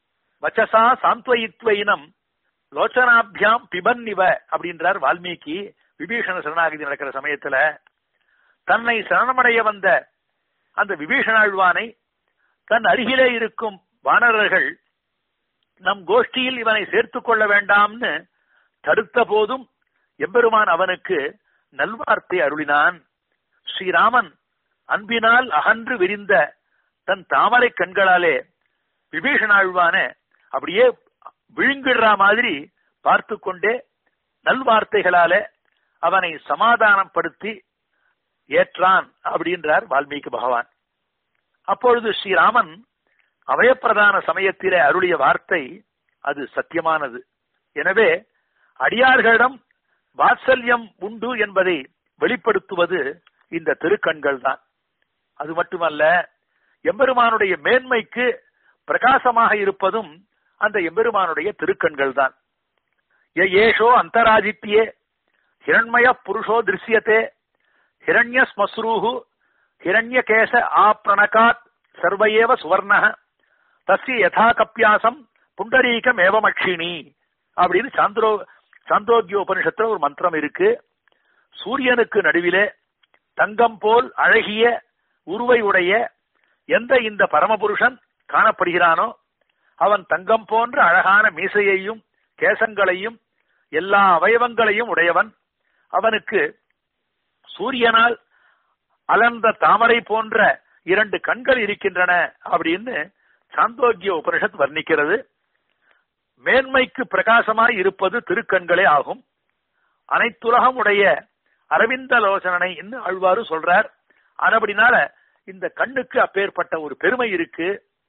வச்சசா சாந்த்வயித்வைனம் லோச்சனாபியாம் பிபன்னிவ அப்படின்றார் வால்மீகி விபீஷண சரணாகதி நடக்கிற சமயத்துல தன்னை சரணமடைய வந்த அந்த விபீஷணாழ்வானை தன் அருகிலே இருக்கும் வானரர்கள் நம் கோஷ்டியில் இவனை சேர்த்துக் கொள்ள வேண்டாம்னு தடுத்த போதும் எம்பெருமான் அவனுக்கு நல்வார்த்தை அருளினான் ஸ்ரீராமன் அன்பினால் அகன்று விரிந்த தன் தாமரை கண்களாலே விபீஷணாழ்வான அப்படியே விழுங்கிடுற மாதிரி பார்த்து கொண்டே நல்வார்த்தைகளாலே அவனை சமாதானப்படுத்தி ஏற்றான் அப்படின்றார் வால்மீகி பகவான் அப்பொழுது ஸ்ரீராமன் அவயப்பிரதான சமயத்திலே அருளிய வார்த்தை அது சத்தியமானது எனவே அடியார்களிடம் வாத்சல்யம் உண்டு என்பதை வெளிப்படுத்துவது இந்த திருக்கண்கள் தான் அது மட்டுமல்ல எம்பெருமானுடைய மேன்மைக்கு பிரகாசமாக இருப்பதும் அந்த எம்பெருமானுடைய திருக்கண்கள் தான் ஏஷோ அந்தராதித்யே ஹிரண்மய புருஷோ திருஷ்யத்தே ஹிரண்ய ஸ்மஸ்ரூஹு ஹிரண்ய கேச ஆப்ரணகாத் சர்வயேவ சுவர்ண தஸ்ய யதா கப்பியாசம் புண்டரீகம் ஏவமக்ஷினி அப்படின்னு சாந்திரோ சாந்தோக்கிய உபனிஷத்துல ஒரு மந்திரம் இருக்கு சூரியனுக்கு நடுவிலே தங்கம் போல் அழகிய உருவை உடைய எந்த இந்த பரமபுருஷன் காணப்படுகிறானோ அவன் தங்கம் போன்ற அழகான மீசையையும் கேசங்களையும் எல்லா அவயவங்களையும் உடையவன் அவனுக்கு சூரியனால் அலர்ந்த தாமரை போன்ற இரண்டு கண்கள் இருக்கின்றன அப்படின்னு சாந்தோக்கிய உபனிஷத் வர்ணிக்கிறது மேன்மைக்கு பிரகாசமாய் இருப்பது திருக்கண்களே ஆகும் அனைத்துலகம் உடைய அரவிந்த லோசனனை அழ்வாரு சொல்றார் ஆனபடினால இந்த கண்ணுக்கு அப்பேற்பட்ட ஒரு பெருமை இருக்கு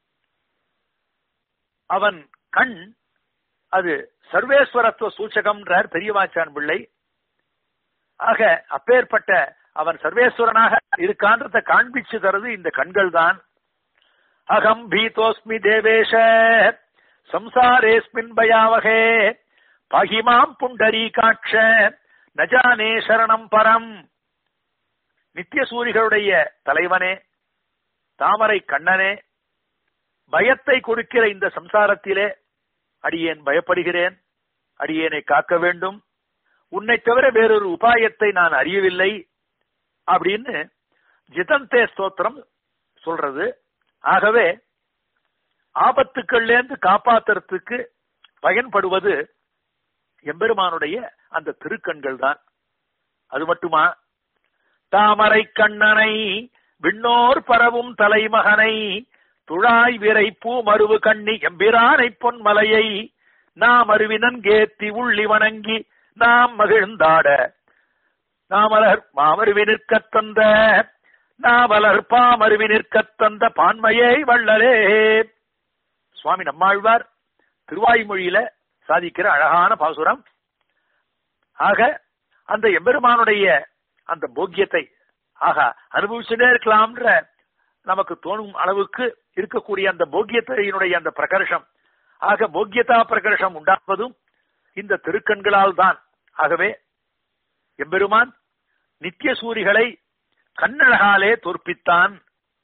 அவன் கண் அது சர்வேஸ்வரத்துவ சூச்சகம்ன்றார் பெரியவாச்சான் பிள்ளை ஆக அப்பேற்பட்ட அவன் சர்வேஸ்வரனாக இருக்கான்றத காண்பிச்சு தருது இந்த கண்கள் தான் அகம் பீதோஸ்மி தேவேஷ சம்சாரேஸ்மின் பயாவகே பகிமாம் புண்டரீகாட்ச நஜானே சரணம் பரம் நித்திய சூரிகளுடைய தலைவனே தாமரை கண்ணனே பயத்தை கொடுக்கிற இந்த சம்சாரத்திலே அடியேன் பயப்படுகிறேன் அடியேனை காக்க வேண்டும் உன்னை தவிர வேறொரு உபாயத்தை நான் அறியவில்லை அப்படின்னு ஜிதந்தே ஸ்தோத்திரம் சொல்றது ஆகவே ஆபத்துக்கள்லேருந்து காப்பாத்துறதுக்கு பயன்படுவது எம்பெருமானுடைய அந்த திருக்கண்கள் தான் அது மட்டுமா தாமரை கண்ணனை விண்ணோர் பரவும் தலைமகனை துழாய் விரை பூ மருவு கண்ணி எம்பிரானை பொன்மலையை நாம் அருவினன் கேத்தி உள்ளி வணங்கி நாம் மகிழ்ந்தாட நாமலர் மாமருவினிற்கத் தந்த நாமலர் பாமருவினிற்கத் தந்த பான்மையை வள்ளலே சுவாமி நம்மாழ்வார் திருவாய்மொழியில சாதிக்கிற அழகான பாசுரம் ஆக அந்த எம்பெருமானுடைய அந்த போக்கியத்தை ஆகா அனுபவிச்சுட்டே இருக்கலாம்ன்ற நமக்கு தோணும் அளவுக்கு இருக்கக்கூடிய அந்த போக்கியத்தையினுடைய அந்த பிரகர்ஷம் ஆக போக்கியதா பிரகர்ஷம் உண்டாக்குவதும் இந்த திருக்கண்களால் தான் ஆகவே எம்பெருமான் நித்திய சூரிகளை கண்ணழகாலே தோற்பித்தான்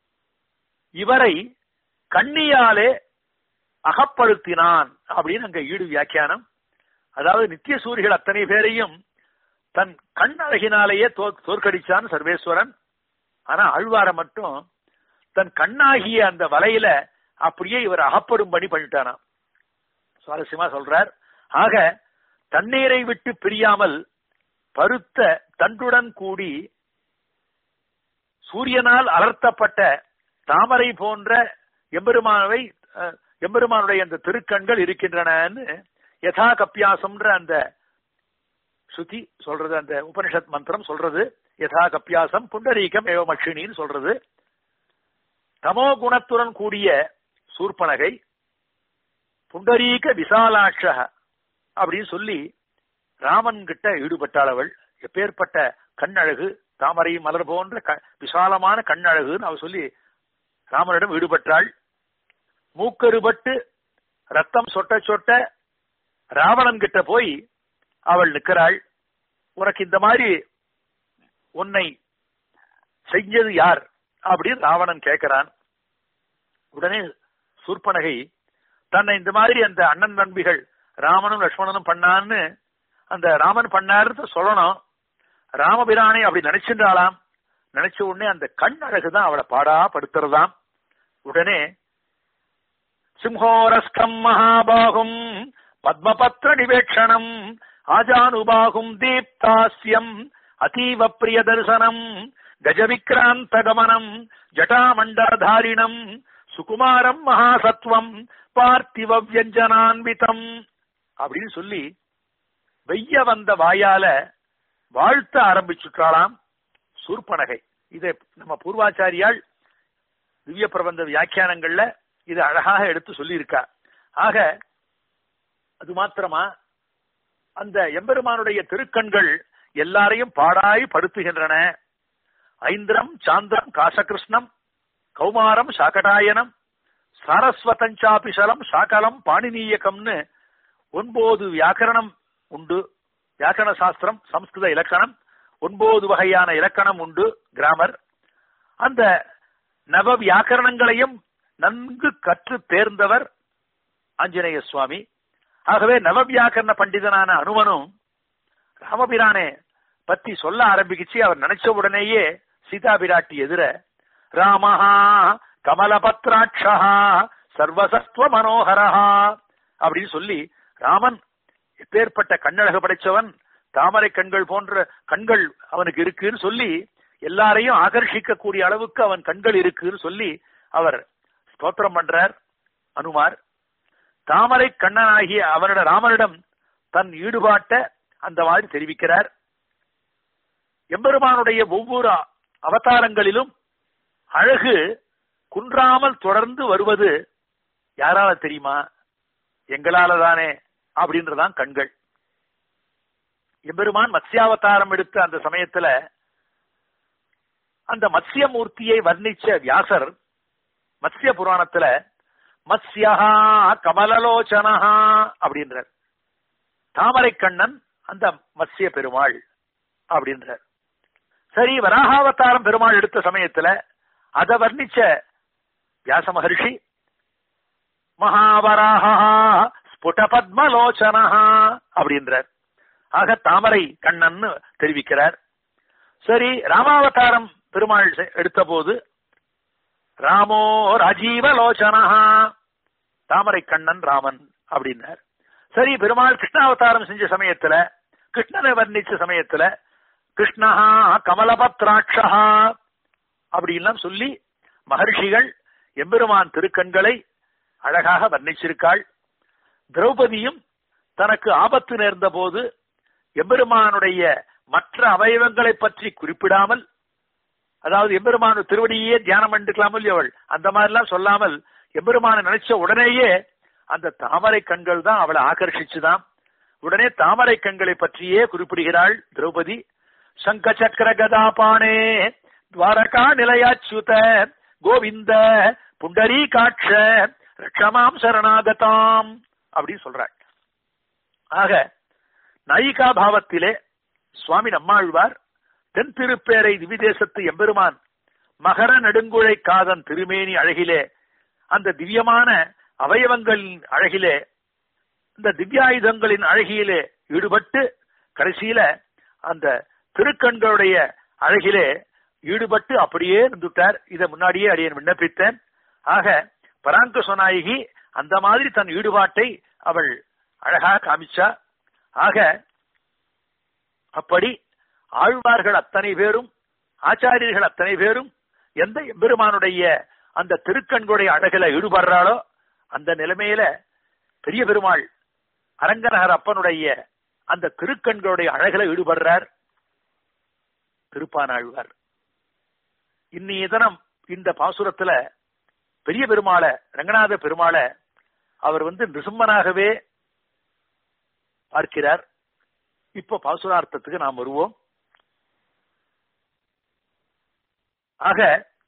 இவரை கண்ணியாலே அகப்படுத்தினான் அப்படின்னு அங்க ஈடு வியாக்கியானம் அதாவது நித்திய சூரிகள் அத்தனை பேரையும் தன் கண் அழகினாலேயே தோற்கடிச்சான் சர்வேஸ்வரன் ஆனா ஆழ்வார மட்டும் தன் கண்ணாகிய அந்த வலையில அப்படியே இவர் அகப்படும்படி பண்ணிட்டானாம் சுவாரஸ்யமா சொல்றார் ஆக தண்ணீரை விட்டு பிரியாமல் பருத்த தண்டுடன் கூடி சூரியனால் அலர்த்தப்பட்ட தாமரை போன்ற எம்பெருமானவை எம்பெருமானுடைய அந்த திருக்கண்கள் இருக்கின்றனன்னு யதா கப்பியாசம்ன்ற அந்த ஸ்ருதி சொல்றது அந்த உபனிஷத் மந்திரம் சொல்றது யதா கப்பியாசம் புண்டரீகம் ஏவமக்ஷினின்னு சொல்றது தமோ குணத்துடன் கூடிய சூர்பனகை புண்டரீக விசாலாட்ச அப்படின்னு சொல்லி ராமன் கிட்ட ஈடுபட்டாள் அவள் எப்பேற்பட்ட கண்ணழகு தாமரை மலர் போன்ற விசாலமான கண்ணழகுன்னு அவள் சொல்லி ராமனிடம் ஈடுபட்டாள் மூக்கருபட்டு ரத்தம் சொட்ட சொட்ட ராவணன் கிட்ட போய் அவள் நிற்கிறாள் உனக்கு இந்த மாதிரி உன்னை செஞ்சது யார் அப்படின்னு ராவணன் கேட்கிறான் உடனே சூர்பனகை தன்னை இந்த மாதிரி அந்த அண்ணன் நண்பிகள் ராமனும் லட்சுமணனும் பண்ணான்னு அந்த ராமன் பண்ணாருன்னு சொல்லணும் ராமபிரானை அப்படி நினைச்சிருந்தாளாம் நினைச்ச உடனே அந்த கண் அழகுதான் அவளை பாடா படுத்துறதாம் உடனே சிம்ஹோரஸ்கம் மகாபாகும் பத்மபத்ர நிவேட்சணம் ஆஜானுபாகும் தீப்தாஸ்யம் அதீவ பிரிய தரிசனம் கஜவிக்ராந்த கமனம் ஜட்டாமண்டலதாரிணம் சுகுமாரம் மகாசத்வம் பார்த்திவ வியஞ்சனான்விதம் அப்படின்னு சொல்லி வெய்ய வந்த வாயால வாழ்த்த ஆரம்பிச்சுட்டாளாம் சூர்பனகை இதை நம்ம பூர்வாச்சாரியால் திவ்ய பிரபந்த வியாக்கியானங்கள்ல இது அழகாக எடுத்து சொல்லியிருக்கா ஆக அது மாத்திரமா அந்த எம்பெருமானுடைய திருக்கண்கள் எல்லாரையும் பாடாய் படுத்துகின்றன ஐந்திரம் சாந்திரம் காசகிருஷ்ணம் கௌமாரம் சாகடாயனம் சாரஸ்வதஞ்சாபிசலம் சாகலம் பாணினீயகம்னு ஒன்பது வியாக்கரணம் உண்டு வியாக்கரண சாஸ்திரம் சம்ஸ்கிருத இலக்கணம் ஒன்பது வகையான இலக்கணம் உண்டு கிராமர் அந்த நவ வியாக்கரணங்களையும் நன்கு கற்று தேர்ந்தவர் ஆஞ்சநேய சுவாமி ஆகவே நவவியாக்கரண பண்டிதனான அனுமனும் ராமபிரானே பத்தி சொல்ல ஆரம்பிச்சு அவர் நினைச்ச உடனேயே சீதா பிராட்டி எதிர ராமஹா கமலபத்ராட்சா சர்வசஸ்துவ மனோகரஹா அப்படின்னு சொல்லி ராமன் எப்பேற்பட்ட கண்ணழகு படைச்சவன் தாமரை கண்கள் போன்ற கண்கள் அவனுக்கு இருக்குன்னு சொல்லி எல்லாரையும் ஆகர்ஷிக்கக்கூடிய அளவுக்கு அவன் கண்கள் இருக்குன்னு சொல்லி அவர் ஸ்தோத்திரம் பண்றார் அனுமார் தாமரை கண்ணனாகிய அவனிட ராமனிடம் தன் ஈடுபாட்ட அந்த மாதிரி தெரிவிக்கிறார் எம்பெருமானுடைய ஒவ்வொரு அவதாரங்களிலும் அழகு குன்றாமல் தொடர்ந்து வருவது யாரால தெரியுமா எங்களால தானே அப்படின்றதான் கண்கள் எம்பெருமான் மத்ஸ்யாவதாரம் எடுத்த அந்த சமயத்துல அந்த மத்ஸ்யமூர்த்தியை வர்ணிச்ச வியாசர் மத்ஸ்ய புராணத்துல மத்ஸ்யஹா கமலலோச்சனஹா அப்படின்றார் தாமரை கண்ணன் அந்த மத்ஸ்ய பெருமாள் அப்படின்றார் சரி வராகாவதாரம் பெருமாள் எடுத்த சமயத்துல அத வர்ணிச்ச வியாச மகர்ஷி மகாவராகா ஸ்புட பத்மலோச்சனஹா அப்படின்றார் ஆக தாமரை கண்ணன் தெரிவிக்கிறார் சரி ராமாவதாரம் பெருமாள் எடுத்த போது ராமோ ராஜீவலோச்சனஹா தாமரை கண்ணன் ராமன் அப்படின்னார் சரி பெருமாள் கிருஷ்ணாவதாரம் செஞ்ச சமயத்துல கிருஷ்ணனை வர்ணிச்ச சமயத்துல கிருஷ்ணஹா கமலபத்ராட்சா அப்படின்லாம் சொல்லி மகர்ஷிகள் எம்பெருமான் திருக்கண்களை அழகாக வர்ணிச்சிருக்காள் திரௌபதியும் தனக்கு ஆபத்து நேர்ந்த போது எம்பெருமானுடைய மற்ற அவயவங்களை பற்றி குறிப்பிடாமல் அதாவது எம்பெருமானு திருவடியே தியானம் பண்ணிக்கலாமல் அவள் அந்த மாதிரிலாம் சொல்லாமல் எம்பெருமான நினைச்ச உடனேயே அந்த தாமரை கண்கள் தான் அவளை ஆகர்ஷிச்சுதான் உடனே தாமரை கண்களை பற்றியே குறிப்பிடுகிறாள் திரௌபதி சங்க சக்கர கதாபானே துவாரகா நிலையாச்சுத கோவிந்த புண்டரீ காட்ச ரட்சமாம் சரணாகதாம் அப்படின்னு சொல்றாள் ஆக நாயிகா பாவத்திலே சுவாமி நம்மாழ்வார் தென் திருப்பேரை திவிதேசத்து எம்பெருமான் மகர நெடுங்குழை காதன் திருமேனி அழகிலே அந்த திவ்யமான அவயவங்களின் அழகிலே இந்த திவ்யாயுதங்களின் அழகியிலே ஈடுபட்டு கடைசியில அந்த திருக்கண்களுடைய அழகிலே ஈடுபட்டு அப்படியே இருந்துட்டார் இதை முன்னாடியே அடியன் விண்ணப்பித்தேன் ஆக பராங்க சொநாயகி அந்த மாதிரி தன் ஈடுபாட்டை அவள் அழகா காமிச்சா ஆக அப்படி ஆழ்வார்கள் அத்தனை பேரும் ஆச்சாரியர்கள் அத்தனை பேரும் எந்த எம்பெருமானுடைய அந்த திருக்கண்களுடைய அழகில ஈடுபடுறாளோ அந்த நிலைமையில பெரிய பெருமாள் அரங்கநகர் அப்பனுடைய அந்த திருக்கண்களுடைய அழகில ஈடுபடுறார் திருப்பானாழ்வார் இன்னைய தினம் இந்த பாசுரத்துல பெரிய பெருமாள ரங்கநாத பெருமாள அவர் வந்து நிரும்மனாகவே பார்க்கிறார் இப்ப பாசுரார்த்தத்துக்கு நாம் வருவோம் ஆக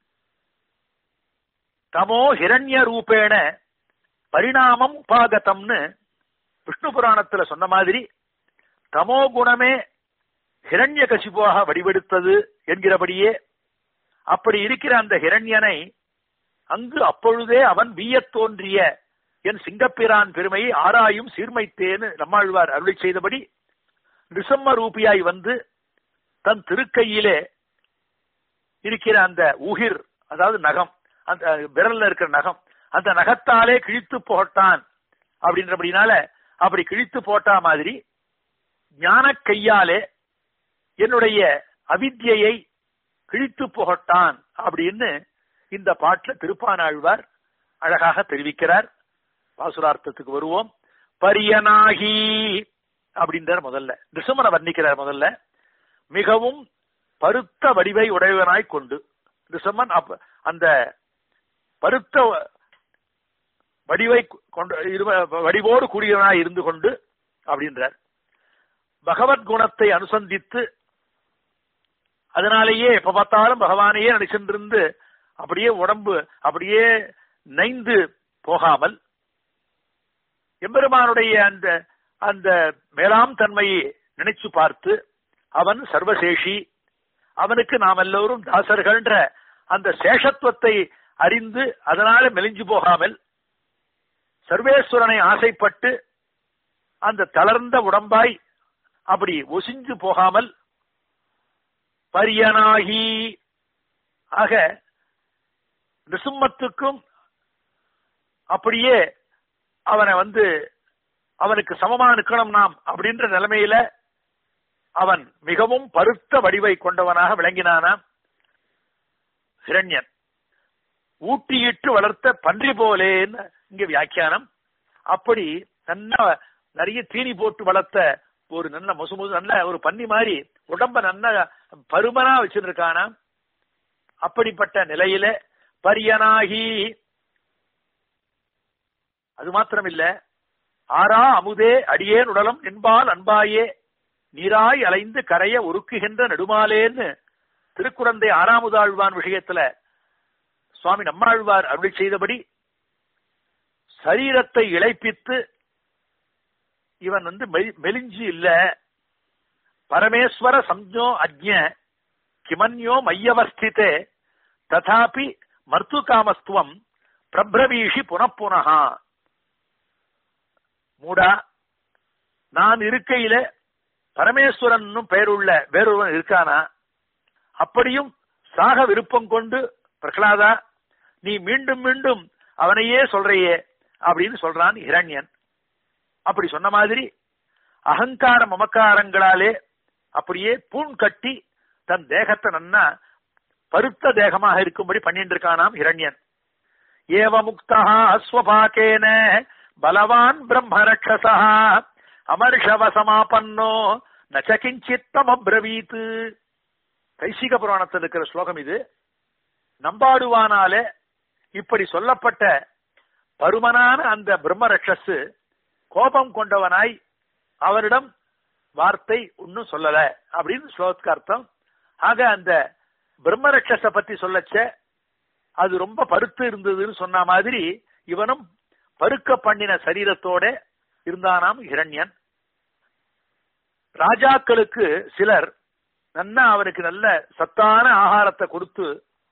தமோ ஹிரண்ய ரூபேண பரிணாமம் உபாகதம்னு விஷ்ணு புராணத்துல சொன்ன மாதிரி தமோ குணமே ஹிரண்ய கசிபாக வடிவெடுத்தது என்கிறபடியே அப்படி இருக்கிற அந்த ஹிரண்யனை அங்கு அப்பொழுதே அவன் வீயத் தோன்றிய என் சிங்கப்பிரான் பெருமையை ஆராயும் சீர்மைத்தேன்னு நம்மாழ்வார் அருளி செய்தபடி நிசம்ம ரூபியாய் வந்து தன் திருக்கையிலே இருக்கிற அந்த உகிர் அதாவது நகம் அந்த விரல்ல இருக்கிற நகம் அந்த நகத்தாலே கிழித்து போட்டான் அப்படின்றபடினால அப்படி கிழித்து போட்டா மாதிரி ஞான கையாலே என்னுடைய அவித்யை கிழித்து போகட்டான் அப்படின்னு இந்த பாட்டுல திருப்பானாழ்வார் அழகாக தெரிவிக்கிறார் பாசுரார்த்தத்துக்கு வருவோம் பரியனாகி அப்படின்றார் முதல்ல நிசுமனை வர்ணிக்கிறார் முதல்ல மிகவும் பருத்த வடிவை உடையவனாய் கொண்டு நிசமன் அப்ப அந்த பருத்த வடிவை கொண்டு வடிவோடு கூடியவனாய் இருந்து கொண்டு அப்படின்றார் பகவத் குணத்தை அனுசந்தித்து அதனாலேயே எப்ப பார்த்தாலும் பகவானையே நினைச்சிருந்து அப்படியே உடம்பு அப்படியே நைந்து போகாமல் எம்பெருமானுடைய அந்த அந்த மேலாம் தன்மையை நினைச்சு பார்த்து அவன் சர்வசேஷி அவனுக்கு நாம் எல்லோரும் தாசர்கள்ன்ற அந்த சேஷத்துவத்தை அறிந்து அதனால மெலிஞ்சு போகாமல் சர்வேஸ்வரனை ஆசைப்பட்டு அந்த தளர்ந்த உடம்பாய் அப்படி ஒசிஞ்சு போகாமல் பரியனாகி ஆக நிசும்மத்துக்கும் அப்படியே அவனை வந்து அவனுக்கு சமமா நிற்கணும் நாம் அப்படின்ற நிலைமையில அவன் மிகவும் பருத்த வடிவை கொண்டவனாக விளங்கினானாம் ஹிரண்யன் ஊட்டியிட்டு வளர்த்த பன்றி போலேன்னு இங்க வியாக்கியானம் அப்படி நல்ல நிறைய தீனி போட்டு வளர்த்த ஒரு நல்ல முசு முசு நல்ல ஒரு பன்னி மாதிரி உடம்ப நல்ல பருமனா வச்சிருக்கானாம் அப்படிப்பட்ட நிலையில பரியனாகி அது மாத்திரம் இல்ல ஆறா அமுதே அடியேன் உடலம் என்பால் அன்பாயே நீராய் அலைந்து கரைய உருக்குகின்ற நெடுமாலேன்னு திருக்குறந்தை ஆறாமுதாழ்வான் விஷயத்துல சுவாமி நம்மாழ்வார் அருளி செய்தபடி சரீரத்தை இழைப்பித்து இவன் வந்து மெலிஞ்சு இல்ல பரமேஸ்வர சம்ஜோ அஜ்ஞ கிமன்யோ மையவஸ்திதே ததாபி மர்த்து காமஸ்துவம் பிரபிரவீஷி புனப்புனகா மூடா நான் இருக்கையில பரமேஸ்வரன் பெயருள்ள வேறொருவன் இருக்கானா அப்படியும் சாக விருப்பம் கொண்டு பிரகலாதா நீ மீண்டும் மீண்டும் அவனையே சொல்றையே அப்படின்னு சொல்றான் இரண்யன் அப்படி சொன்ன மாதிரி அகங்கார மமக்காரங்களாலே அப்படியே பூண் கட்டி தன் தேகத்தை நன்னா பருத்த தேகமாக இருக்கும்படி பண்ணிட்டு இருக்கானாம் இரண்யன் ஏவ முக்தா அஸ்வபாக்கேன பலவான் பிரம்மரக்ஷசா அமர்ஷவ சமாபன்னோ நச்சகிஞ்சித்தம் அப்ரவீத் கைசிக புராணத்தில் இருக்கிற ஸ்லோகம் இது நம்பாடுவானாலே இப்படி சொல்லப்பட்ட பருமனான அந்த பிரம்மரக்ஷஸ் கோபம் கொண்டவனாய் அவரிடம் வார்த்தை ஒன்னும் சொல்லல அப்படின்னு ஸ்லோகத்துக்கு அர்த்தம் ஆக அந்த பிரம்மரக்ஷஸ பத்தி சொல்லச்ச அது ரொம்ப பருத்து இருந்ததுன்னு சொன்ன மாதிரி இவனும் பருக்க பண்ணின சரீரத்தோட இருந்தானாம் இரண்யன் ராஜாக்களுக்கு சிலர் நன்னா அவனுக்கு நல்ல சத்தான ஆகாரத்தை கொடுத்து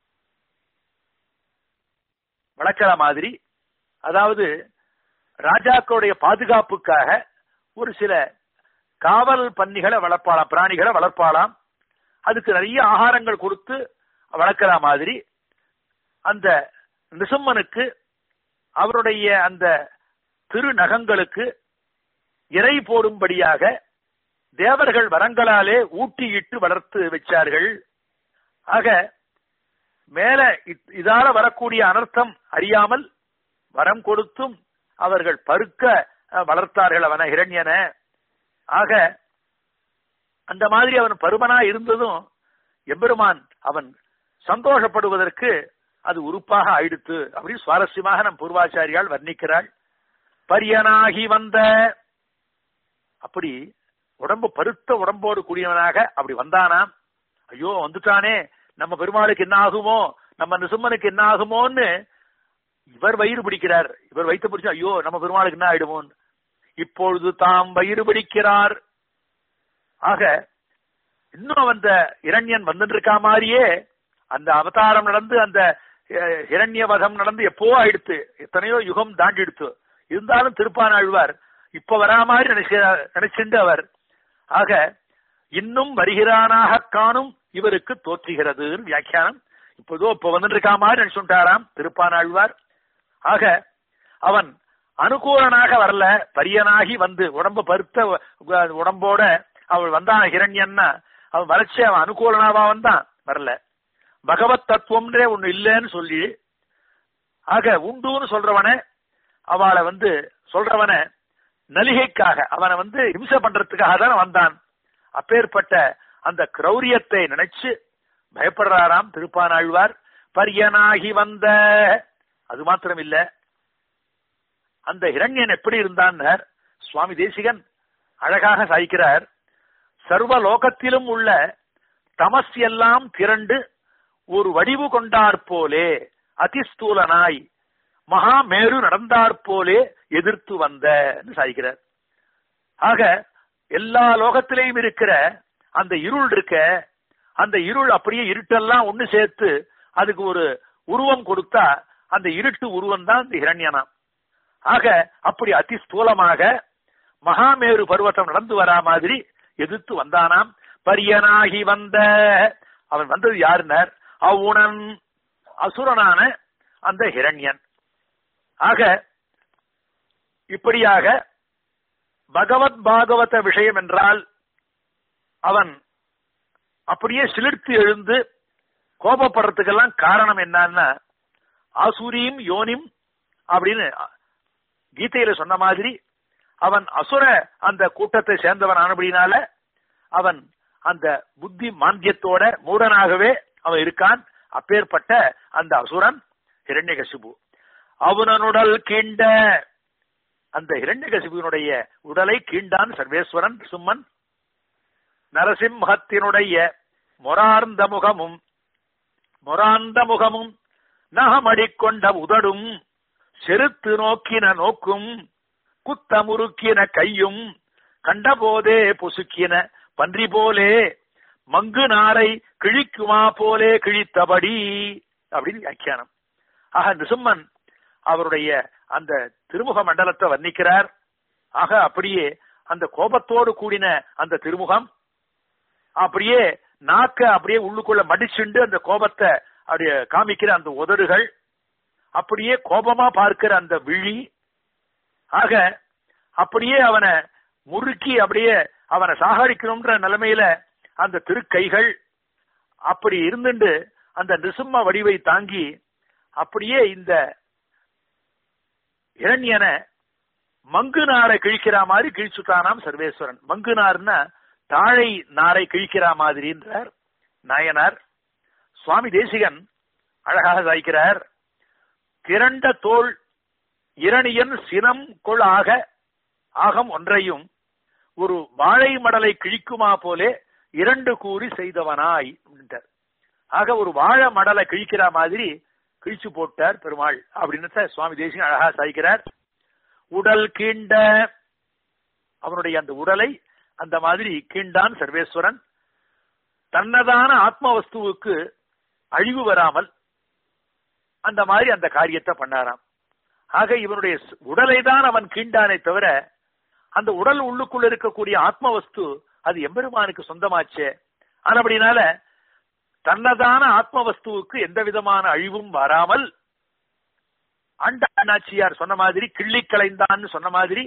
வளர்க்கிற மாதிரி அதாவது ராஜாக்களுடைய பாதுகாப்புக்காக ஒரு சில காவல் பன்னிகளை வளர்ப்பாளாம் பிராணிகளை வளர்ப்பாளாம் அதுக்கு நிறைய ஆகாரங்கள் கொடுத்து வளர்க்கிற மாதிரி அந்த நிசம்மனுக்கு அவருடைய அந்த திருநகங்களுக்கு இறை போடும்படியாக தேவர்கள் வரங்களாலே ஊட்டியிட்டு வளர்த்து வச்சார்கள் ஆக மேல இதால வரக்கூடிய அனர்த்தம் அறியாமல் வரம் கொடுத்தும் அவர்கள் பருக்க வளர்த்தார்கள் அவன இரண்யன ஆக அந்த மாதிரி அவன் பருமனா இருந்ததும் எம்பெருமான் அவன் சந்தோஷப்படுவதற்கு அது உறுப்பாக ஆயிடுத்து அப்படின்னு சுவாரஸ்யமாக நம் பூர்வாச்சாரியால் வர்ணிக்கிறாள் பரியனாகி வந்த அப்படி உடம்பு பருத்த உடம்போடு கூடியவனாக அப்படி வந்தானாம் ஐயோ வந்துட்டானே நம்ம பெருமாளுக்கு என்ன ஆகுமோ நம்ம நிசும்மனுக்கு என்ன ஆகுமோன்னு இவர் வயிறு பிடிக்கிறார் இவர் வைத்து பிடிச்சா ஐயோ நம்ம பெருமாளுக்கு என்ன ஆயிடுமோன்னு இப்பொழுது தாம் வயிறு பிடிக்கிறார் ஆக இன்னும் அந்த இரண்யன் வந்துட்டு இருக்கா மாதிரியே அந்த அவதாரம் நடந்து அந்த இரண்யவதம் நடந்து எப்போ ஆயிடுத்து எத்தனையோ யுகம் தாண்டிடுத்து இருந்தாலும் திருப்பானாழ்வார் இப்ப வரா மாதிரி நினைக்கிறார் நினைச்சுண்டு அவர் ஆக இன்னும் வருகிறானாக காணும் இவருக்கு தோற்றுகிறது வியாக்கியானம் இப்போதோ இப்ப வந்துட்டு இருக்கா மாதிரி நினைச்சுட்டாராம் திருப்பானாழ்வார் ஆக அவன் அனுகூலனாக வரல பரியனாகி வந்து உடம்பு பருத்த உ- உடம்போட அவள் வந்தான் ஹிரண்யன்னா அவன் வளர்ச்சி அவன் அனுகூலனாவா வந்தான் வரல பகவத் தத்துவம்ன்றே ஒண்ணு இல்லைன்னு சொல்லி ஆக உண்டுன்னு சொல்றவன அவளை வந்து சொல்றவன நலிகைக்காக அவனை வந்து இம்சை பண்றதுக்காக தான் வந்தான் அப்பேற்பட்ட அந்த கிரௌரியத்தை நினைச்சு பயப்படுறாராம் திருப்பானாழ்வார் பரியனாகி வந்த அது மாத்திரம் இல்ல அந்த இரண்யன் எப்படி இருந்தான்னார் சுவாமி தேசிகன் அழகாக சாய்க்கிறார் சர்வ லோகத்திலும் உள்ள தமஸ் எல்லாம் திரண்டு ஒரு வடிவு கொண்டாற் போலே அதிஸ்தூலனாய் மகாமேரு நடந்தாற் போலே எதிர்த்து வந்த சாய்க்கிறார் ஆக எல்லா லோகத்திலையும் இருக்கிற அந்த இருள் இருக்க அந்த இருள் அப்படியே இருட்டெல்லாம் ஒண்ணு சேர்த்து அதுக்கு ஒரு உருவம் கொடுத்தா அந்த இருட்டு உருவம் தான் இந்த இரண்யனாம் ஆக அப்படி அதி ஸ்தூலமாக மகாமேரு பர்வதம் நடந்து வரா மாதிரி எதிர்த்து வந்தானாம் பரியனாகி வந்த அவன் வந்தது யாருனர் அவுணன் அசுரனான அந்த ஹிரண்யன் ஆக இப்படியாக பகவத் பாகவத விஷயம் என்றால் அவன் அப்படியே சிலிர்த்து எழுந்து கோபப்படுறதுக்கெல்லாம் காரணம் என்னன்னா ஆசூரியும் யோனிம் அப்படின்னு கீதையில சொன்ன மாதிரி அவன் அசுர அந்த கூட்டத்தை சேர்ந்தவன் ஆனபடினால அவன் அந்த புத்தி மாந்தியத்தோட மூடனாகவே அவன் இருக்கான் அப்பேற்பட்ட அந்த அசுரன் ஹிரண்யகசிபு அவனனுடல் கீண்ட அந்த ஹிரண்யகசிபுனுடைய உடலை கீண்டான் சர்வேஸ்வரன் சும்மன் நரசிம்ஹத்தினுடைய மொரார்ந்த முகமும் மொரார்ந்த முகமும் நகமடிக்கொண்ட உதடும் செருத்து நோக்கின நோக்கும் குத்த முறுக்கின கையும் கண்டபோதே பொசுக்கின பன்றி போலே மங்கு நாரை கிழிக்குமா போலே கிழித்தபடி அப்படின்னு வியாக்கியானம் ஆக நிசும்மன் அவருடைய அந்த திருமுக மண்டலத்தை வர்ணிக்கிறார் ஆக அப்படியே அந்த கோபத்தோடு கூடின அந்த திருமுகம் அப்படியே நாக்க அப்படியே உள்ளுக்குள்ள மடிச்சுண்டு அந்த கோபத்தை அப்படியே காமிக்கிற அந்த உதடுகள் அப்படியே கோபமா பார்க்கிற அந்த விழி ஆக அப்படியே அவனை முறுக்கி அப்படியே அவனை சாகடிக்கணும்ன்ற நிலைமையில அந்த திருக்கைகள் அப்படி இருந்துண்டு அந்த நிசும்ம வடிவை தாங்கி அப்படியே இந்த இரண்யனை மங்கு நாரை கிழிக்கிற மாதிரி கிழிச்சுட்டானாம் சர்வேஸ்வரன் மங்கு நார்னா தாழை நாரை கிழிக்கிற மாதிரின்றார் நாயனார் சுவாமி தேசிகன் அழகாக சாய்க்கிறார் திரண்ட தோல் இரணியன் சினம் கொள் ஆக ஆகம் ஒன்றையும் ஒரு வாழை மடலை கிழிக்குமா போலே இரண்டு கூறி செய்தவனாய் அப்படின்ட்டார் ஆக ஒரு வாழை மடலை கிழிக்கிற மாதிரி கிழிச்சு போட்டார் பெருமாள் அப்படின்னு சுவாமி தேசிகன் அழகா சாய்க்கிறார் உடல் கீண்ட அவனுடைய அந்த உடலை அந்த மாதிரி கீண்டான் சர்வேஸ்வரன் தன்னதான ஆத்ம வஸ்துவுக்கு அழிவு வராமல் அந்த மாதிரி அந்த காரியத்தை பண்ணாராம் ஆக இவனுடைய உடலை தான் அவன் கீண்டானே தவிர அந்த உடல் உள்ளுக்குள்ள இருக்கக்கூடிய ஆத்ம வஸ்து அது எம்பெருமானுக்கு சொந்தமாச்சே ஆனபடினால தன்னதான ஆத்ம வஸ்துவுக்கு எந்த விதமான அழிவும் வராமல் ஆண்டாச்சியார் சொன்ன மாதிரி கிள்ளி கலைந்தான்னு சொன்ன மாதிரி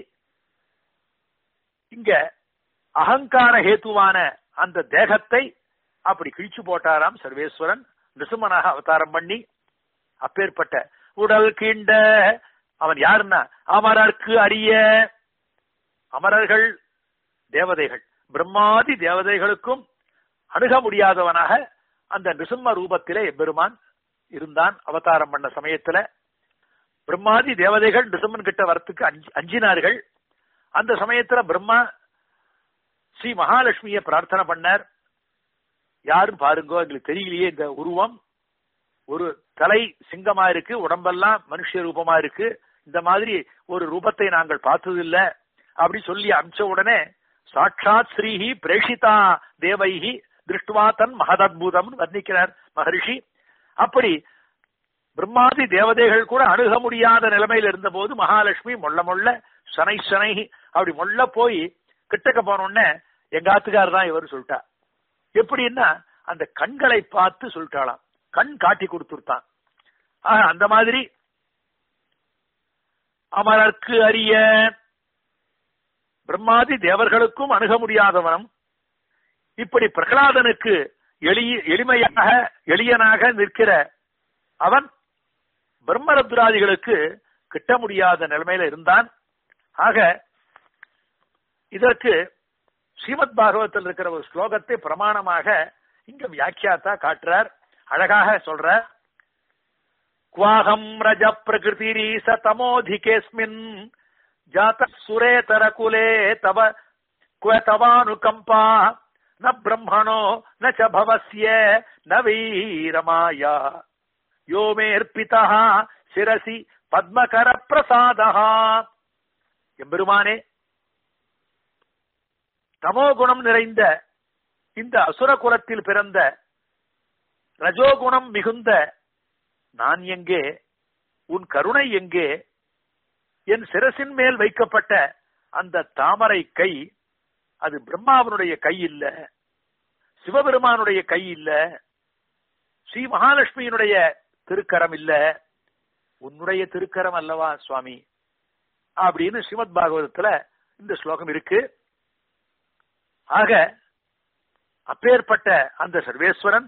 இங்க அகங்கார ஹேத்துவான அந்த தேகத்தை அப்படி கிழிச்சு போட்டாராம் சர்வேஸ்வரன் நிசுமனாக அவதாரம் பண்ணி அப்பேற்பட்ட உடல் கீண்ட அவன் யாருன்னா அமரர்க்கு அரிய அமரர்கள் தேவதைகள் பிரம்மாதி தேவதைகளுக்கும் அணுக முடியாதவனாக அந்த நிசும்ம ரூபத்திலே எம்பெருமான் இருந்தான் அவதாரம் பண்ண சமயத்துல பிரம்மாதி தேவதைகள் நிசும்மன் கிட்ட வரத்துக்கு அஞ்சு அஞ்சினார்கள் அந்த சமயத்துல பிரம்மா ஸ்ரீ மகாலட்சுமிய பிரார்த்தனை பண்ணார் யாரும் பாருங்கோ எங்களுக்கு தெரியலையே இந்த உருவம் ஒரு தலை சிங்கமா இருக்கு உடம்பெல்லாம் மனுஷ ரூபமா இருக்கு இந்த மாதிரி ஒரு ரூபத்தை நாங்கள் பார்த்ததில்ல அப்படி சொல்லி அமிச்ச உடனே சாட்சாத் ஸ்ரீஹி பிரேஷிதா தேவைஹி திருஷ்டுவா தன் மகதத்புதம் வர்ணிக்கிறார் மகரிஷி அப்படி பிரம்மாதி தேவதைகள் கூட அணுக முடியாத நிலைமையில இருந்த போது மகாலட்சுமி மொள்ள மொள்ள சனை சனை அப்படி மொள்ள போய் கிட்டக்க போனோடனே எங்க ஆத்துக்கார் தான் இவர் சொல்லிட்டா எப்படின்னா அந்த கண்களை பார்த்து சொல்லிட்டாளாம் கண் காட்டி கொடுத்துருத்தான் ஆக அந்த மாதிரி அமரர்க்கு அறிய பிரம்மாதி தேவர்களுக்கும் அணுக முடியாதவனும் இப்படி பிரகலாதனுக்கு எளிய எளிமையாக எளியனாக நிற்கிற அவன் பிரம்மரத்ராதிகளுக்கு கிட்ட முடியாத நிலைமையில இருந்தான் ஆக இதற்கு ஸ்ரீமத் பாகவத்தில் இருக்கிற ஒரு ஸ்லோகத்தை பிரமாணமாக இங்க வியாக்கியாத்தா காட்டுறார் அழகாக சொல்றார் குவாகம் ரஜ பிரகிருதிரீச தமோதிகேஸ்மின் ஜாத சுரேதர குலே தவ குவ தவானுகம்பா ந பிரம்மணோ ந ச பவஸ்ய ந வீரமாயா யோ மேற்பிதா சிரசி பத்மகர பிரசாதா எம்பெருமானே தமோகுணம் நிறைந்த இந்த அசுர குலத்தில் பிறந்த ரஜோகுணம் மிகுந்த நான் எங்கே உன் கருணை எங்கே என் சிரசின் மேல் வைக்கப்பட்ட அந்த தாமரை கை அது பிரம்மாவனுடைய கை இல்ல சிவபெருமானுடைய கை இல்ல ஸ்ரீ மகாலட்சுமியினுடைய திருக்கரம் இல்ல உன்னுடைய திருக்கரம் அல்லவா சுவாமி அப்படின்னு ஸ்ரீமத் பாகவதத்துல இந்த ஸ்லோகம் இருக்கு ஆக அப்பேற்பட்ட அந்த சர்வேஸ்வரன்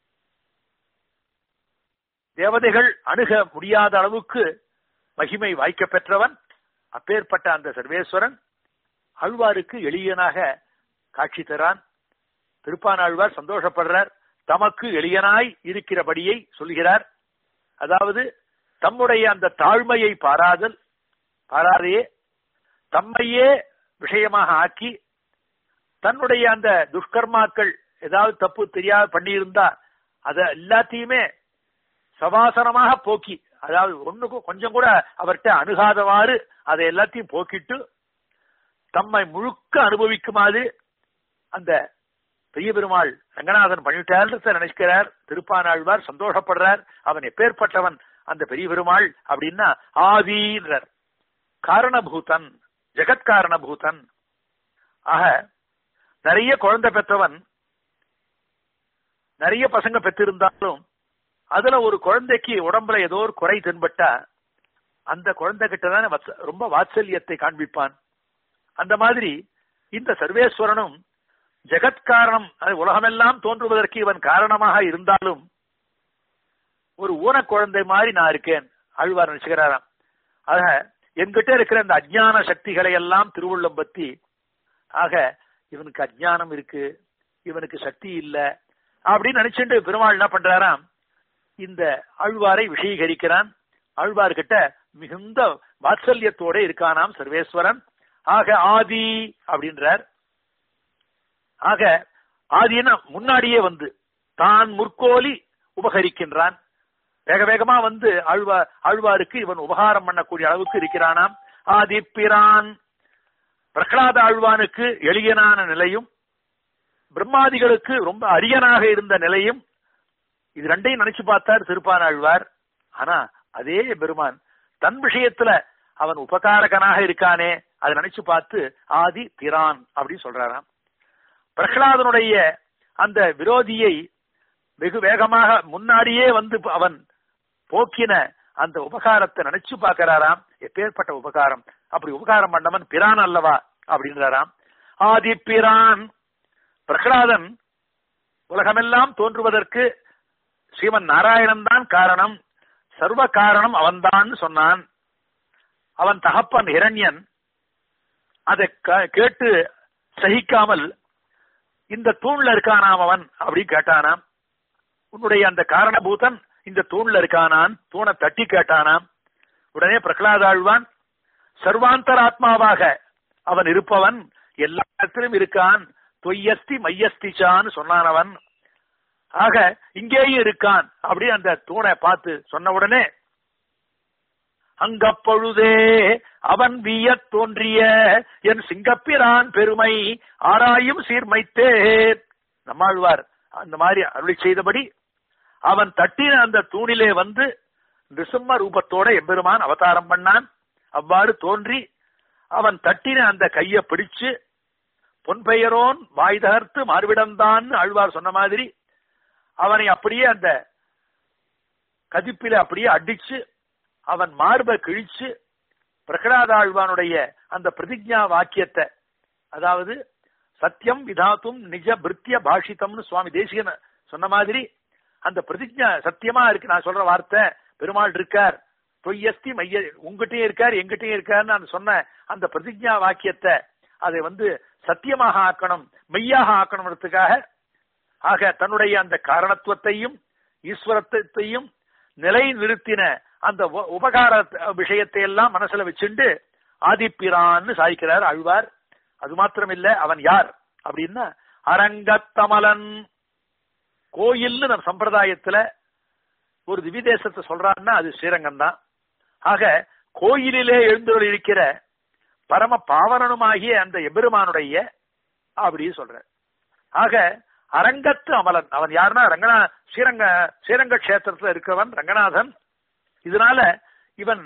தேவதைகள் அணுக முடியாத அளவுக்கு மகிமை வாய்க்க பெற்றவன் அப்பேற்பட்ட அந்த சர்வேஸ்வரன் ஆழ்வாருக்கு எளியனாக காட்சி தரான் திருப்பானாழ்வார் சந்தோஷப்படுறார் தமக்கு எளியனாய் இருக்கிறபடியை சொல்கிறார் அதாவது தம்முடைய அந்த தாழ்மையை பாராதல் பாராதையே தம்மையே விஷயமாக ஆக்கி தன்னுடைய அந்த துஷ்கர்மாக்கள் ஏதாவது தப்பு தெரியாத பண்ணியிருந்தா அத எல்லாத்தையுமே சவாசனமாக போக்கி அதாவது ஒண்ணுக்கும் கொஞ்சம் கூட அவர்கிட்ட அணுகாதவாறு அதை எல்லாத்தையும் போக்கிட்டு தம்மை முழுக்க அனுபவிக்குமாறு அந்த பெரிய பெருமாள் ரங்கநாதன் பண்ணிட்டார் நினைக்கிறார் திருப்பானாழ்வார் சந்தோஷப்படுறார் அவன் எப்பேற்பட்டவன் அந்த பெரிய பெருமாள் அப்படின்னா ஆதீன்றார் காரணபூதன் ஜெகத்காரணபூதன் ஆக நிறைய குழந்தை பெற்றவன் நிறைய பசங்க பெற்றிருந்தாலும் அதுல ஒரு குழந்தைக்கு உடம்புல ஏதோ ஒரு குறை தென்பட்டா அந்த குழந்தை கிட்டதான ரொம்ப வாத்சல்யத்தை காண்பிப்பான் அந்த மாதிரி இந்த சர்வேஸ்வரனும் ஜெகத்காரணம் உலகமெல்லாம் தோன்றுவதற்கு இவன் காரணமாக இருந்தாலும் ஒரு ஊன குழந்தை மாதிரி நான் இருக்கேன் ஆழ்வார் நினைச்சுக்கிறாராம் ஆக என்கிட்ட இருக்கிற இந்த அஜ்ஞான சக்திகளை எல்லாம் திருவுள்ளம் பத்தி ஆக இவனுக்கு அஜ்ஞானம் இருக்கு இவனுக்கு சக்தி இல்ல அப்படின்னு நினைச்சுட்டு பெருமாள் என்ன பண்றாராம் இந்த ஆழ்வாரை விஷயீகரிக்கிறான் ஆழ்வார்கிட்ட மிகுந்த வாத்சல்யத்தோட இருக்கானாம் சர்வேஸ்வரன் ஆக ஆதி அப்படின்றார் ஆக ஆதினா முன்னாடியே வந்து தான் முற்கோலி உபகரிக்கின்றான் வேக வேகமா வந்து ஆழ்வா ஆழ்வாருக்கு இவன் உபகாரம் பண்ணக்கூடிய அளவுக்கு இருக்கிறானாம் ஆதிப்பிரான் பிரகலாத ஆழ்வானுக்கு எளியனான நிலையும் பிரம்மாதிகளுக்கு ரொம்ப அரியனாக இருந்த நிலையும் இது ரெண்டையும் நினைச்சு பார்த்தார் திருப்பான் ஆழ்வார் ஆனா அதே பெருமான் தன் விஷயத்துல அவன் உபகாரகனாக இருக்கானே அதை நினைச்சு பார்த்து ஆதி திரான் அப்படின்னு சொல்றாராம் பிரகலாதனுடைய அந்த விரோதியை வெகு வேகமாக முன்னாடியே வந்து அவன் போக்கின அந்த உபகாரத்தை நினைச்சு பார்க்கிறாராம் எப்பேற்பட்ட உபகாரம் அப்படி உபகாரம் பண்ணவன் பிரான் அல்லவா அப்படின்றாராம் ஆதி பிரான் பிரகலாதன் உலகமெல்லாம் தோன்றுவதற்கு ஸ்ரீமன் நாராயணன் தான் காரணம் சர்வ காரணம் அவன்தான் சொன்னான் அவன் தகப்பன் இரண்யன் அதை கேட்டு சகிக்காமல் இந்த தூண்ல இருக்கானாம் அவன் அப்படின்னு கேட்டானாம் உன்னுடைய அந்த காரணபூதன் இந்த தூண்ல இருக்கானான் தூணை தட்டி கேட்டானாம் உடனே பிரகலாதாழ்வான் சர்வாந்தராத்மாவாக அவன் இருப்பவன் எல்லா இடத்திலும் இருக்கான் தொய்யஸ்தி மையஸ்திச்சான்னு சொன்னான் அவன் ஆக இங்கேயும் இருக்கான் அப்படி அந்த தூணை பார்த்து சொன்ன உடனே அங்கப்பொழுதே அவன் விய தோன்றிய என் சிங்கப்பிரான் பெருமை ஆராயும் சீர்மைத்தே நம்மாழ்வார் அந்த மாதிரி அருளி செய்தபடி அவன் தட்டின அந்த தூணிலே வந்து நிருசிம்ம ரூபத்தோட எம்பெருமான் அவதாரம் பண்ணான் அவ்வாறு தோன்றி அவன் தட்டின அந்த கைய பிடிச்சு பொன்பெயரோன் வாய் தகர்த்து மார்விடம்தான் ஆழ்வார் சொன்ன மாதிரி அவனை அப்படியே அந்த கதிப்பில அப்படியே அடிச்சு அவன் மார்பை கிழிச்சு பிரகலாத ஆழ்வானுடைய அந்த பிரதிஜா வாக்கியத்தை அதாவது சத்தியம் விதாத்தும் நிஜ பிருத்திய பாஷிதம்னு சுவாமி தேசிகன் சொன்ன மாதிரி அந்த பிரதிஜா சத்தியமா இருக்கு நான் சொல்ற வார்த்தை பெருமாள் இருக்கார் பொய்யஸ்தி மைய உங்ககிட்டயும் இருக்கார் எங்கிட்டயும் இருக்காருன்னு நான் சொன்ன அந்த பிரதிஜா வாக்கியத்தை அதை வந்து சத்தியமாக ஆக்கணும் மெய்யாக ஆக்கணும்ன்றதுக்காக ஆக தன்னுடைய அந்த காரணத்துவத்தையும் ஈஸ்வரத்தையும் நிலை நிறுத்தின அந்த உப- உபகார விஷயத்தை எல்லாம் மனசுல வச்சுண்டு ஆதிப்பிரான்னு சாதிக்கிறார் ஆழ்வார் அது மாத்திரம் இல்ல அவன் யார் அப்படின்னா அரங்கத்தமலன் கோயில்னு நம் சம்பிரதாயத்துல ஒரு திவிதேசத்தை சொல்றாருன்னா அது ஸ்ரீரங்கம் தான் ஆக கோயிலிலே எழுந்தொரு இருக்கிற பரம பாவனனுமாகிய அந்த எபெருமானுடைய அப்படி சொல்ற ஆக அரங்கத்து அமலன் அவன் யாருன்னா ரங்கநா ஸ்ரீரங்க ஸ்ரீரங்க கஷேத்திரத்துல இருக்கிறவன் ரங்கநாதன் இதனால இவன்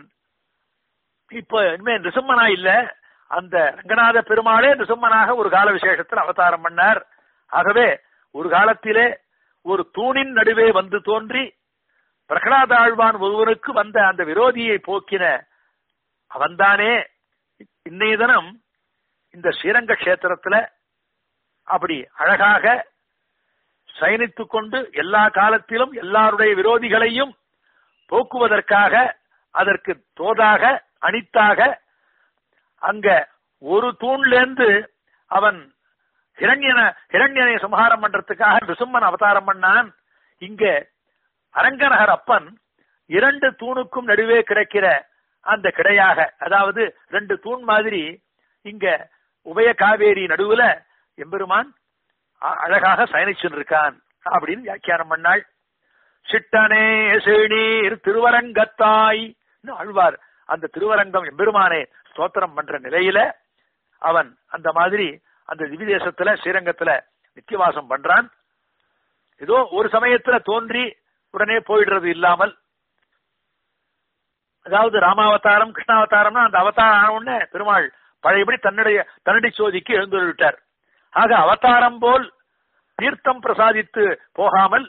இப்ப இனிமே நிருசிம்மனா இல்ல அந்த ரங்கநாத பெருமாளே நிருசிம்மனாக ஒரு கால விசேஷத்தில் அவதாரம் பண்ணார் ஆகவே ஒரு காலத்திலே ஒரு தூணின் நடுவே வந்து தோன்றி பிரகலாத ஆழ்வான் ஒருவனுக்கு வந்த அந்த விரோதியை போக்கின அவன்தானே இன்னைய தினம் இந்த ஸ்ரீரங்க கஷேத்திரத்துல அப்படி அழகாக சயனித்துக் கொண்டு எல்லா காலத்திலும் எல்லாருடைய விரோதிகளையும் போக்குவதற்காக அதற்கு தோதாக அணித்தாக அங்க ஒரு தூண்லேருந்து அவன் ஹிரண்யன ஹிரண்யனை சம்ஹாரம் பண்றதுக்காக நிருசிம்மன் அவதாரம் பண்ணான் இங்க அரங்கநகர் அப்பன் இரண்டு தூணுக்கும் நடுவே கிடைக்கிற அந்த கிடையாக அதாவது ரெண்டு தூண் மாதிரி இங்க உபய காவேரி நடுவுல எம்பெருமான் அ- அழகாக சயனிச்சுன்னு இருக்கான் அப்படின்னு வியாக்கியானம் பண்ணாள் சிட்டனே சேணீர் திருவரங்கத்தாய் ஆழ்வார் அந்த திருவரங்கம் எம்பெருமானே ஸ்தோத்திரம் பண்ற நிலையில அவன் அந்த மாதிரி அந்த திவிதேசத்துல ஸ்ரீரங்கத்துல நித்தியவாசம் பண்றான் ஏதோ ஒரு சமயத்துல தோன்றி உடனே போயிடுறது இல்லாமல் அதாவது ராமாவதாரம் கிருஷ்ணாவதாரம்னா அந்த அவதாரம் ஆன உடனே பெருமாள் பழையபடி தன்னுடைய தன்னடி சோதிக்கு எழுந்துள்ளிட்டார் ஆக அவதாரம் போல் தீர்த்தம் பிரசாதித்து போகாமல்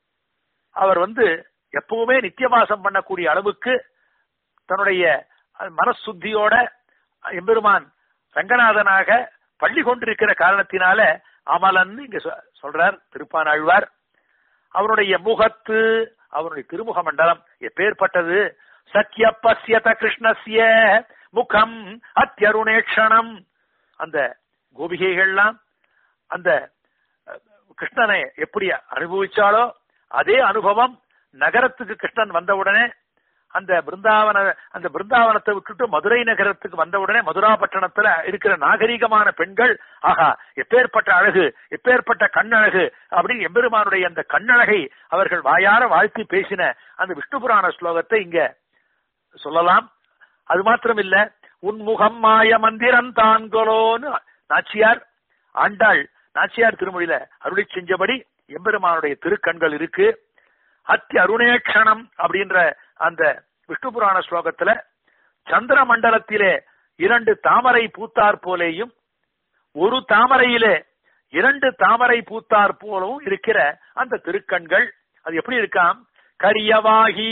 அவர் வந்து எப்பவுமே நித்தியவாசம் பண்ணக்கூடிய அளவுக்கு தன்னுடைய மனசுத்தியோட எம்பெருமான் ரங்கநாதனாக பள்ளி கொண்டிருக்கிற காரணத்தினால அமலன் இங்க சொ- சொல்றார் திருப்பானாழ்வார் அவருடைய முகத்து அவருடைய திருமுக மண்டலம் எப்பேற்பட்டது சத்ய பசியத கிருஷ்ணஸ்ய முகம் அத்தியருணேக்ஷணம் அந்த கோபிகைகள்லாம் அந்த அஹ், கிருஷ்ணனை எப்படி அனுபவிச்சாலோ அதே அனுபவம் நகரத்துக்கு கிருஷ்ணன் வந்தவுடனே அந்த பிருந்தாவன அந்த பிருந்தாவனத்தை விட்டுட்டு மதுரை நகரத்துக்கு வந்தவுடனே மதுராபட்டணத்துல இருக்கிற நாகரிகமான பெண்கள் ஆஹா எப்பேற்பட்ட அழகு எப்பேற்பட்ட கண்ணழகு அப்படின்னு எம்பெருமானுடைய அந்த கண்ணழகை அவர்கள் வாயார வாழ்த்தி பேசின அந்த விஷ்ணு புராண ஸ்லோகத்தை இங்க சொல்லலாம் அது மாத்திரம் இல்ல உன்முகம் மாய மந்திரம் தான்கொலோன்னு நாச்சியார் ஆண்டாள் நாச்சியார் திருமொழியில அருளி செஞ்சபடி எம்பெருமானுடைய திருக்கண்கள் இருக்கு அத்தி அருணேக்ஷணம் அப்படின்ற அந்த விஷ்ணு புராண ஸ்லோகத்துல சந்திர மண்டலத்திலே இரண்டு தாமரை பூத்தார் போலேயும் ஒரு தாமரையிலே இரண்டு தாமரை பூத்தார் போலவும் இருக்கிற அந்த திருக்கண்கள் அது எப்படி இருக்காம் கரியவாகி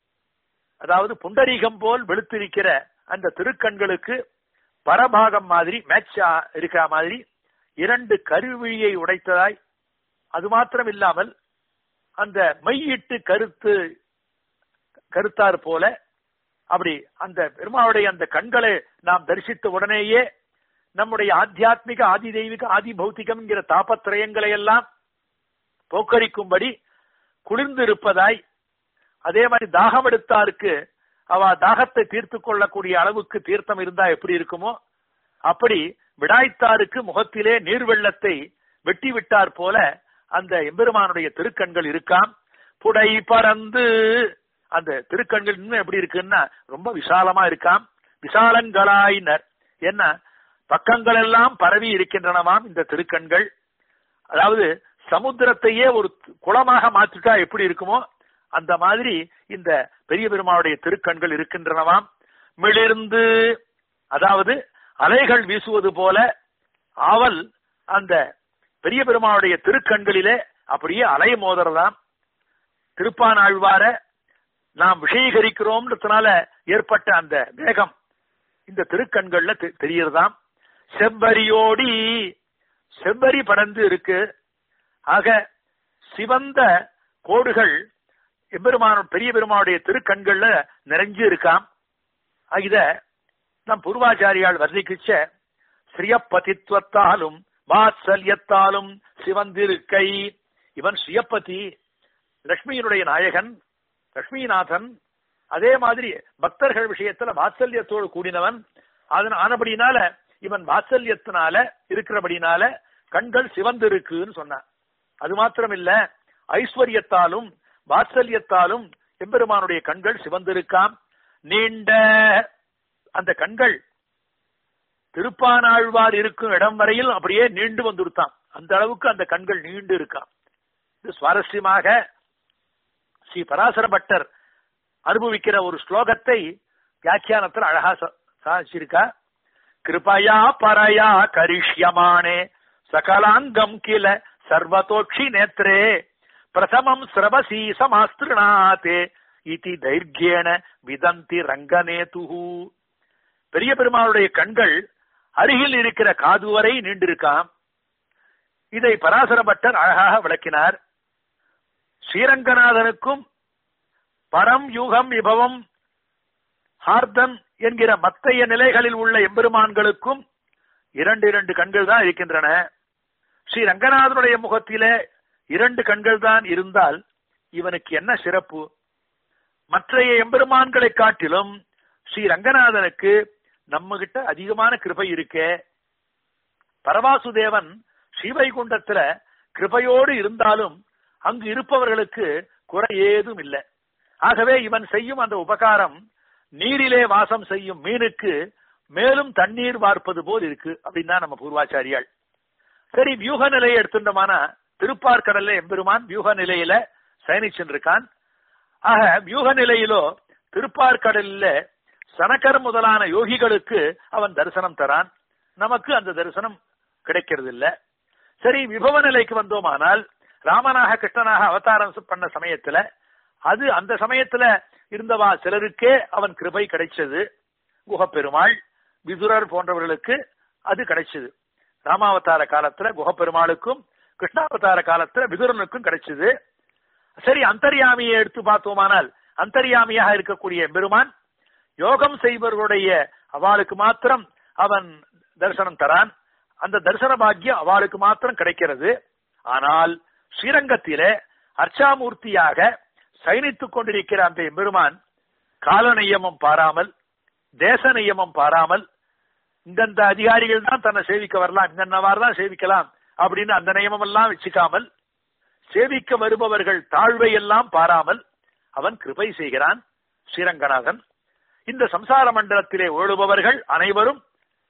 அதாவது புண்டரீகம் போல் வெளுத்திருக்கிற அந்த திருக்கண்களுக்கு பரபாகம் மாதிரி மேட்சா இருக்கிற மாதிரி இரண்டு கருவிழியை உடைத்ததாய் அது மாத்திரம் இல்லாமல் அந்த மையிட்டு கருத்து கருத்தார் போல அப்படி அந்த பெருமாளுடைய அந்த கண்களை நாம் தரிசித்த உடனேயே நம்முடைய ஆத்தியாத்மிக ஆதி தெய்வீக ஆதி பௌத்திகம்ங்கிற தாபத்திரயங்களை எல்லாம் போக்கரிக்கும்படி குளிர்ந்து இருப்பதாய் அதே மாதிரி தாகம் எடுத்தாருக்கு அவ தாகத்தை தீர்த்து கொள்ளக்கூடிய அளவுக்கு தீர்த்தம் இருந்தா எப்படி இருக்குமோ அப்படி விடாய்த்தாருக்கு முகத்திலே நீர் வெள்ளத்தை வெட்டி விட்டார் போல அந்த எம்பெருமானுடைய திருக்கண்கள் இருக்காம் புடை பறந்து அந்த திருக்கண்கள் இன்னும் எப்படி இருக்குன்னா ரொம்ப விசாலமா இருக்காம் விசாலங்களாயினர் என்ன பக்கங்கள் எல்லாம் பரவி இருக்கின்றனவாம் இந்த திருக்கண்கள் அதாவது சமுத்திரத்தையே ஒரு குளமாக மாற்றிட்டா எப்படி இருக்குமோ அந்த மாதிரி இந்த பெரிய பெருமாளுடைய திருக்கண்கள் இருக்கின்றனவாம் மிளிர்ந்து அதாவது அலைகள் வீசுவது போல ஆவல் அந்த பெரிய பெருமாளுடைய திருக்கண்களிலே அப்படியே அலை மோதுறதாம் திருப்பானாழ்வார நாம் விஷயீகரிக்கிறோம்ன்றதுனால ஏற்பட்ட அந்த வேகம் இந்த திருக்கண்கள்ல தெ- தெரியறதாம் செவ்வரியோடி செவ்வரி படர்ந்து இருக்கு ஆக சிவந்த கோடுகள் எம்பெருமான பெரிய பெருமானுடைய திருக்கண்கள்ல நிறைஞ்சு இருக்காம் ஆக இத நம் பூர்வாச்சாரியால் வர்ணிக்கிச்ச ஸ்ரீயப்பதித்வத்தாலும் வாத்சல்யத்தாலும் சிவந்திருக்கை இவன் ஸ்ரீயப்பதி லட்சுமியினுடைய நாயகன் லட்சுமிநாதன் அதே மாதிரி பக்தர்கள் விஷயத்துல வாத்சல்யத்தோடு கூடினவன் அதன் ஆனபடினால இவன் வாத்சல்யத்தினால இருக்கிறபடினால கண்கள் சிவந்திருக்குன்னு சொன்னான் அது மாத்திரம் இல்ல ஐஸ்வர்யத்தாலும் வாத்சல்யத்தாலும் எம்பெருமானுடைய கண்கள் சிவந்திருக்காம் நீண்ட அந்த கண்கள் திருப்பானாழ்வார் இருக்கும் இடம் வரையில் அப்படியே நீண்டு வந்துருத்தான் அந்த அளவுக்கு அந்த கண்கள் நீண்டு இருக்காம் இது சுவாரஸ்யமாக ஸ்ரீ பராசர பட்டர் அனுபவிக்கிற ஒரு ஸ்லோகத்தை வியாக்கியானத்தில் அழகா ச- சாதிச்சிருக்கா கிருபயா பரயா கரிஷ்யமானே சகலாங்கம் கில சர்வதோக்ஷி நேத்ரே பிரதமம் ஸ்ரவசி சமாஸ்திருநாதே இதி தைர்யேன விதந்தி ரங்கநேதுஹு பெரிய பெருமாளுடைய கண்கள் அருகில் இருக்கிற காது வரை நீண்டிருக்காம் இதை பராசர பட்டர் அழகாக விளக்கினார் ஸ்ரீரங்கநாதனுக்கும் பரம் யூகம் விபவம் ஹார்தன் என்கிற மத்தைய நிலைகளில் உள்ள எம்பெருமான்களுக்கும் இரண்டு இரண்டு கண்கள் தான் இருக்கின்றன ஸ்ரீ ரங்கநாதனுடைய முகத்திலே இரண்டு கண்கள் தான் இருந்தால் இவனுக்கு என்ன சிறப்பு மற்றைய எம்பெருமான்களை காட்டிலும் ஸ்ரீ ரங்கநாதனுக்கு நம்ம கிட்ட அதிகமான கிருபை இருக்கே பரவாசுதேவன் ஸ்ரீவைகுண்டத்துல கிருபையோடு இருந்தாலும் அங்கு இருப்பவர்களுக்கு குறை ஏதும் இல்லை ஆகவே இவன் செய்யும் அந்த உபகாரம் நீரிலே வாசம் செய்யும் மீனுக்கு மேலும் தண்ணீர் வார்ப்பது போல் இருக்கு அப்படின்னா நம்ம பூர்வாச்சாரியால் சரி வியூக நிலையை எடுத்துட்டோமானா திருப்பார்கடல்ல எம்பெருமான் வியூக நிலையில சயனிச்சுருக்கான் ஆக வியூக நிலையிலோ திருப்பார்கடலில சனக்கர் முதலான யோகிகளுக்கு அவன் தரிசனம் தரான் நமக்கு அந்த தரிசனம் கிடைக்கிறது இல்ல சரி விபவ நிலைக்கு வந்தோமானால் ராமனாக கிருஷ்ணனாக அவதாரம் பண்ண சமயத்துல அது அந்த சமயத்துல இருந்தவா சிலருக்கே அவன் கிருபை கிடைச்சது குகப்பெருமாள் விதுரர் போன்றவர்களுக்கு அது கிடைச்சது ராமாவதார காலத்துல குகப்பெருமாளுக்கும் கிருஷ்ணாவதார காலத்துல விதுரனுக்கும் கிடைச்சது சரி அந்தர்யாமியை எடுத்து பார்த்தோமானால் அந்தர்யாமியாக இருக்கக்கூடிய பெருமான் யோகம் செய்பவர்களுடைய அவளுக்கு மாத்திரம் அவன் தரிசனம் தரான் அந்த தரிசன பாக்கியம் அவளுக்கு மாத்திரம் கிடைக்கிறது ஆனால் ஸ்ரீரங்கத்திலே அர்ச்சாமூர்த்தியாக சயனித்துக் கொண்டிருக்கிற அந்த எம்பெருமான் கால நியமம் பாராமல் தேச நியமம் பாராமல் இந்தந்த அதிகாரிகள் தான் தன்னை சேவிக்க வரலாம் இந்தன்னவாறு தான் சேவிக்கலாம் அப்படின்னு அந்த நியமம் எல்லாம் வச்சுக்காமல் சேவிக்க வருபவர்கள் தாழ்வை எல்லாம் பாராமல் அவன் கிருபை செய்கிறான் ஸ்ரீரங்கநாதன் இந்த சம்சார மண்டலத்திலே ஓடுபவர்கள் அனைவரும்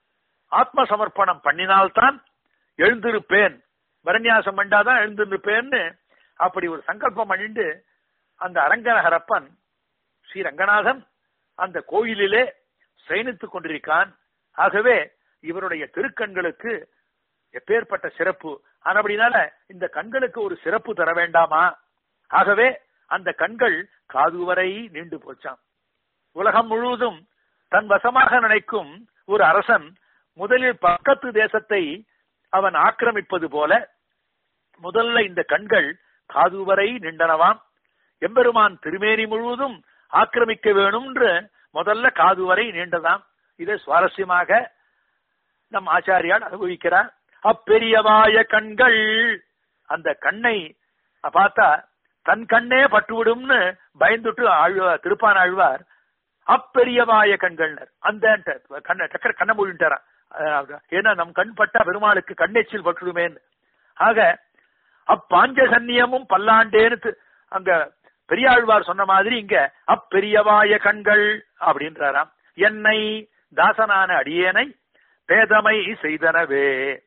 ஆத்ம சமர்ப்பணம் பண்ணினால்தான் எழுந்திருப்பேன் வரநியாசம் பண்ணாதான் எழுந்திருப்பேன்னு அப்படி ஒரு சங்கல்பம் பண்ணிட்டு அந்த அரங்கநகரப்பன் ஸ்ரீ ரங்கநாதன் அந்த கோயிலிலே சயனித்துக் கொண்டிருக்கான் ஆகவே இவருடைய திருக்கண்களுக்கு எப்பேற்பட்ட சிறப்பு ஆனபடினால இந்த கண்களுக்கு ஒரு சிறப்பு தர வேண்டாமா ஆகவே அந்த கண்கள் காது வரை நீண்டு போச்சாம் உலகம் முழுவதும் தன் வசமாக நினைக்கும் ஒரு அரசன் முதலில் பக்கத்து தேசத்தை அவன் ஆக்கிரமிப்பது போல முதல்ல இந்த கண்கள் காது வரை நின்றனவாம் எம்பெருமான் திருமேனி முழுவதும் ஆக்கிரமிக்க வேணும்ன்று முதல்ல காது வரை நீண்டதாம் இதை சுவாரஸ்யமாக நம் ஆச்சாரியால் அனுபவிக்கிறார் அப்பெரியவாய கண்கள் அந்த கண்ணை பார்த்தா தன் கண்ணே பட்டுவிடும்னு பயந்துட்டு ஆழ்வார் திருப்பான் ஆழ்வார் அப்பெரியவாய கண்கள்னர் அந்த கண்ண டக்கர கண்ண மூடிட்டாராம் ஏன்னா நம் கண் பட்டா பெருமாளுக்கு கண்ணெச்சில் பட்டுடுமேன்னு ஆக அப்பாஞ்சசன்னியமும் பல்லாண்டேன்னு அங்க பெரியாழ்வார் சொன்ன மாதிரி இங்க அப்பெரியவாய கண்கள் அப்படின்றாராம் என்னை தாசனான அடியேனை பேதமை செய்தனவே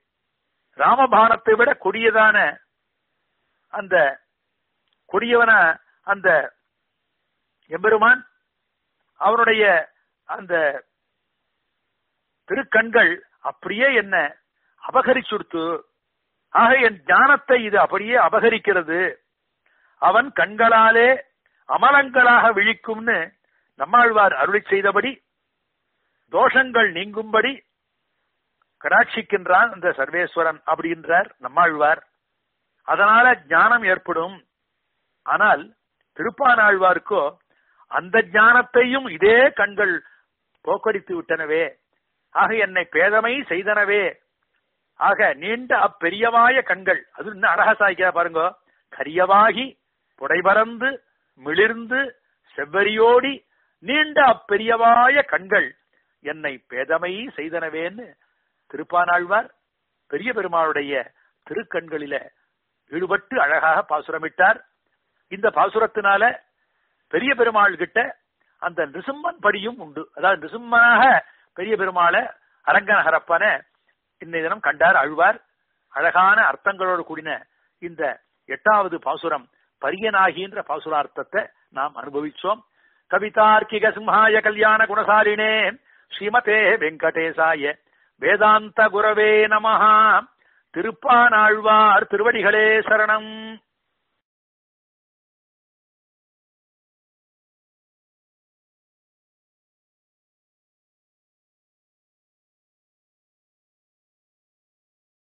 ராமபானத்தை விட கொடியதான அந்த கொடியவன அந்த எம்பெருமான் அவருடைய அந்த திருக்கண்கள் அப்படியே என்ன அபகரிச்சுடுத்து ஆக என் ஞானத்தை இது அப்படியே அபகரிக்கிறது அவன் கண்களாலே அமலங்களாக விழிக்கும்னு நம்மாழ்வார் அருளி செய்தபடி தோஷங்கள் நீங்கும்படி கடாட்சிக்கின்றான் இந்த சர்வேஸ்வரன் அப்படின்றார் நம்மாழ்வார் அதனால ஞானம் ஏற்படும் ஆனால் திருப்பானாழ்வாருக்கோ அந்த ஞானத்தையும் இதே கண்கள் போக்கடித்து விட்டனவே ஆக என்னை பேதமை செய்தனவே ஆக நீண்ட அப்பெரியவாய கண்கள் அது இன்னும் அழகா சாய்க்கிறா பாருங்க கரியவாகி புடைபறந்து மிளிர்ந்து செவ்வரியோடி நீண்ட அப்பெரியவாய கண்கள் என்னை பேதமை செய்தனவேன்னு திருப்பானாழ்வார் பெரிய பெருமாளுடைய திருக்கண்களில ஈடுபட்டு அழகாக பாசுரமிட்டார் இந்த பாசுரத்தினால பெரிய பெருமாள் கிட்ட அந்த நிருசிம்மன் படியும் உண்டு அதாவது நிருசிம்மனாக பெரிய பெருமாளை அரங்கநகரப்பன இன்னை தினம் கண்டார் அழ்வார் அழகான அர்த்தங்களோடு கூடின இந்த எட்டாவது பாசுரம் பரியனாகின்ற பாசுரார்த்தத்தை நாம் அனுபவிச்சோம் கவிதார்க்கிக சிம்ஹாய கல்யாண குணசாலினே ஸ்ரீமதே வெங்கடேசாய வேதாந்த குரவே நமஹா திருப்பானாழ்வார் திருவடிகளே சரணம்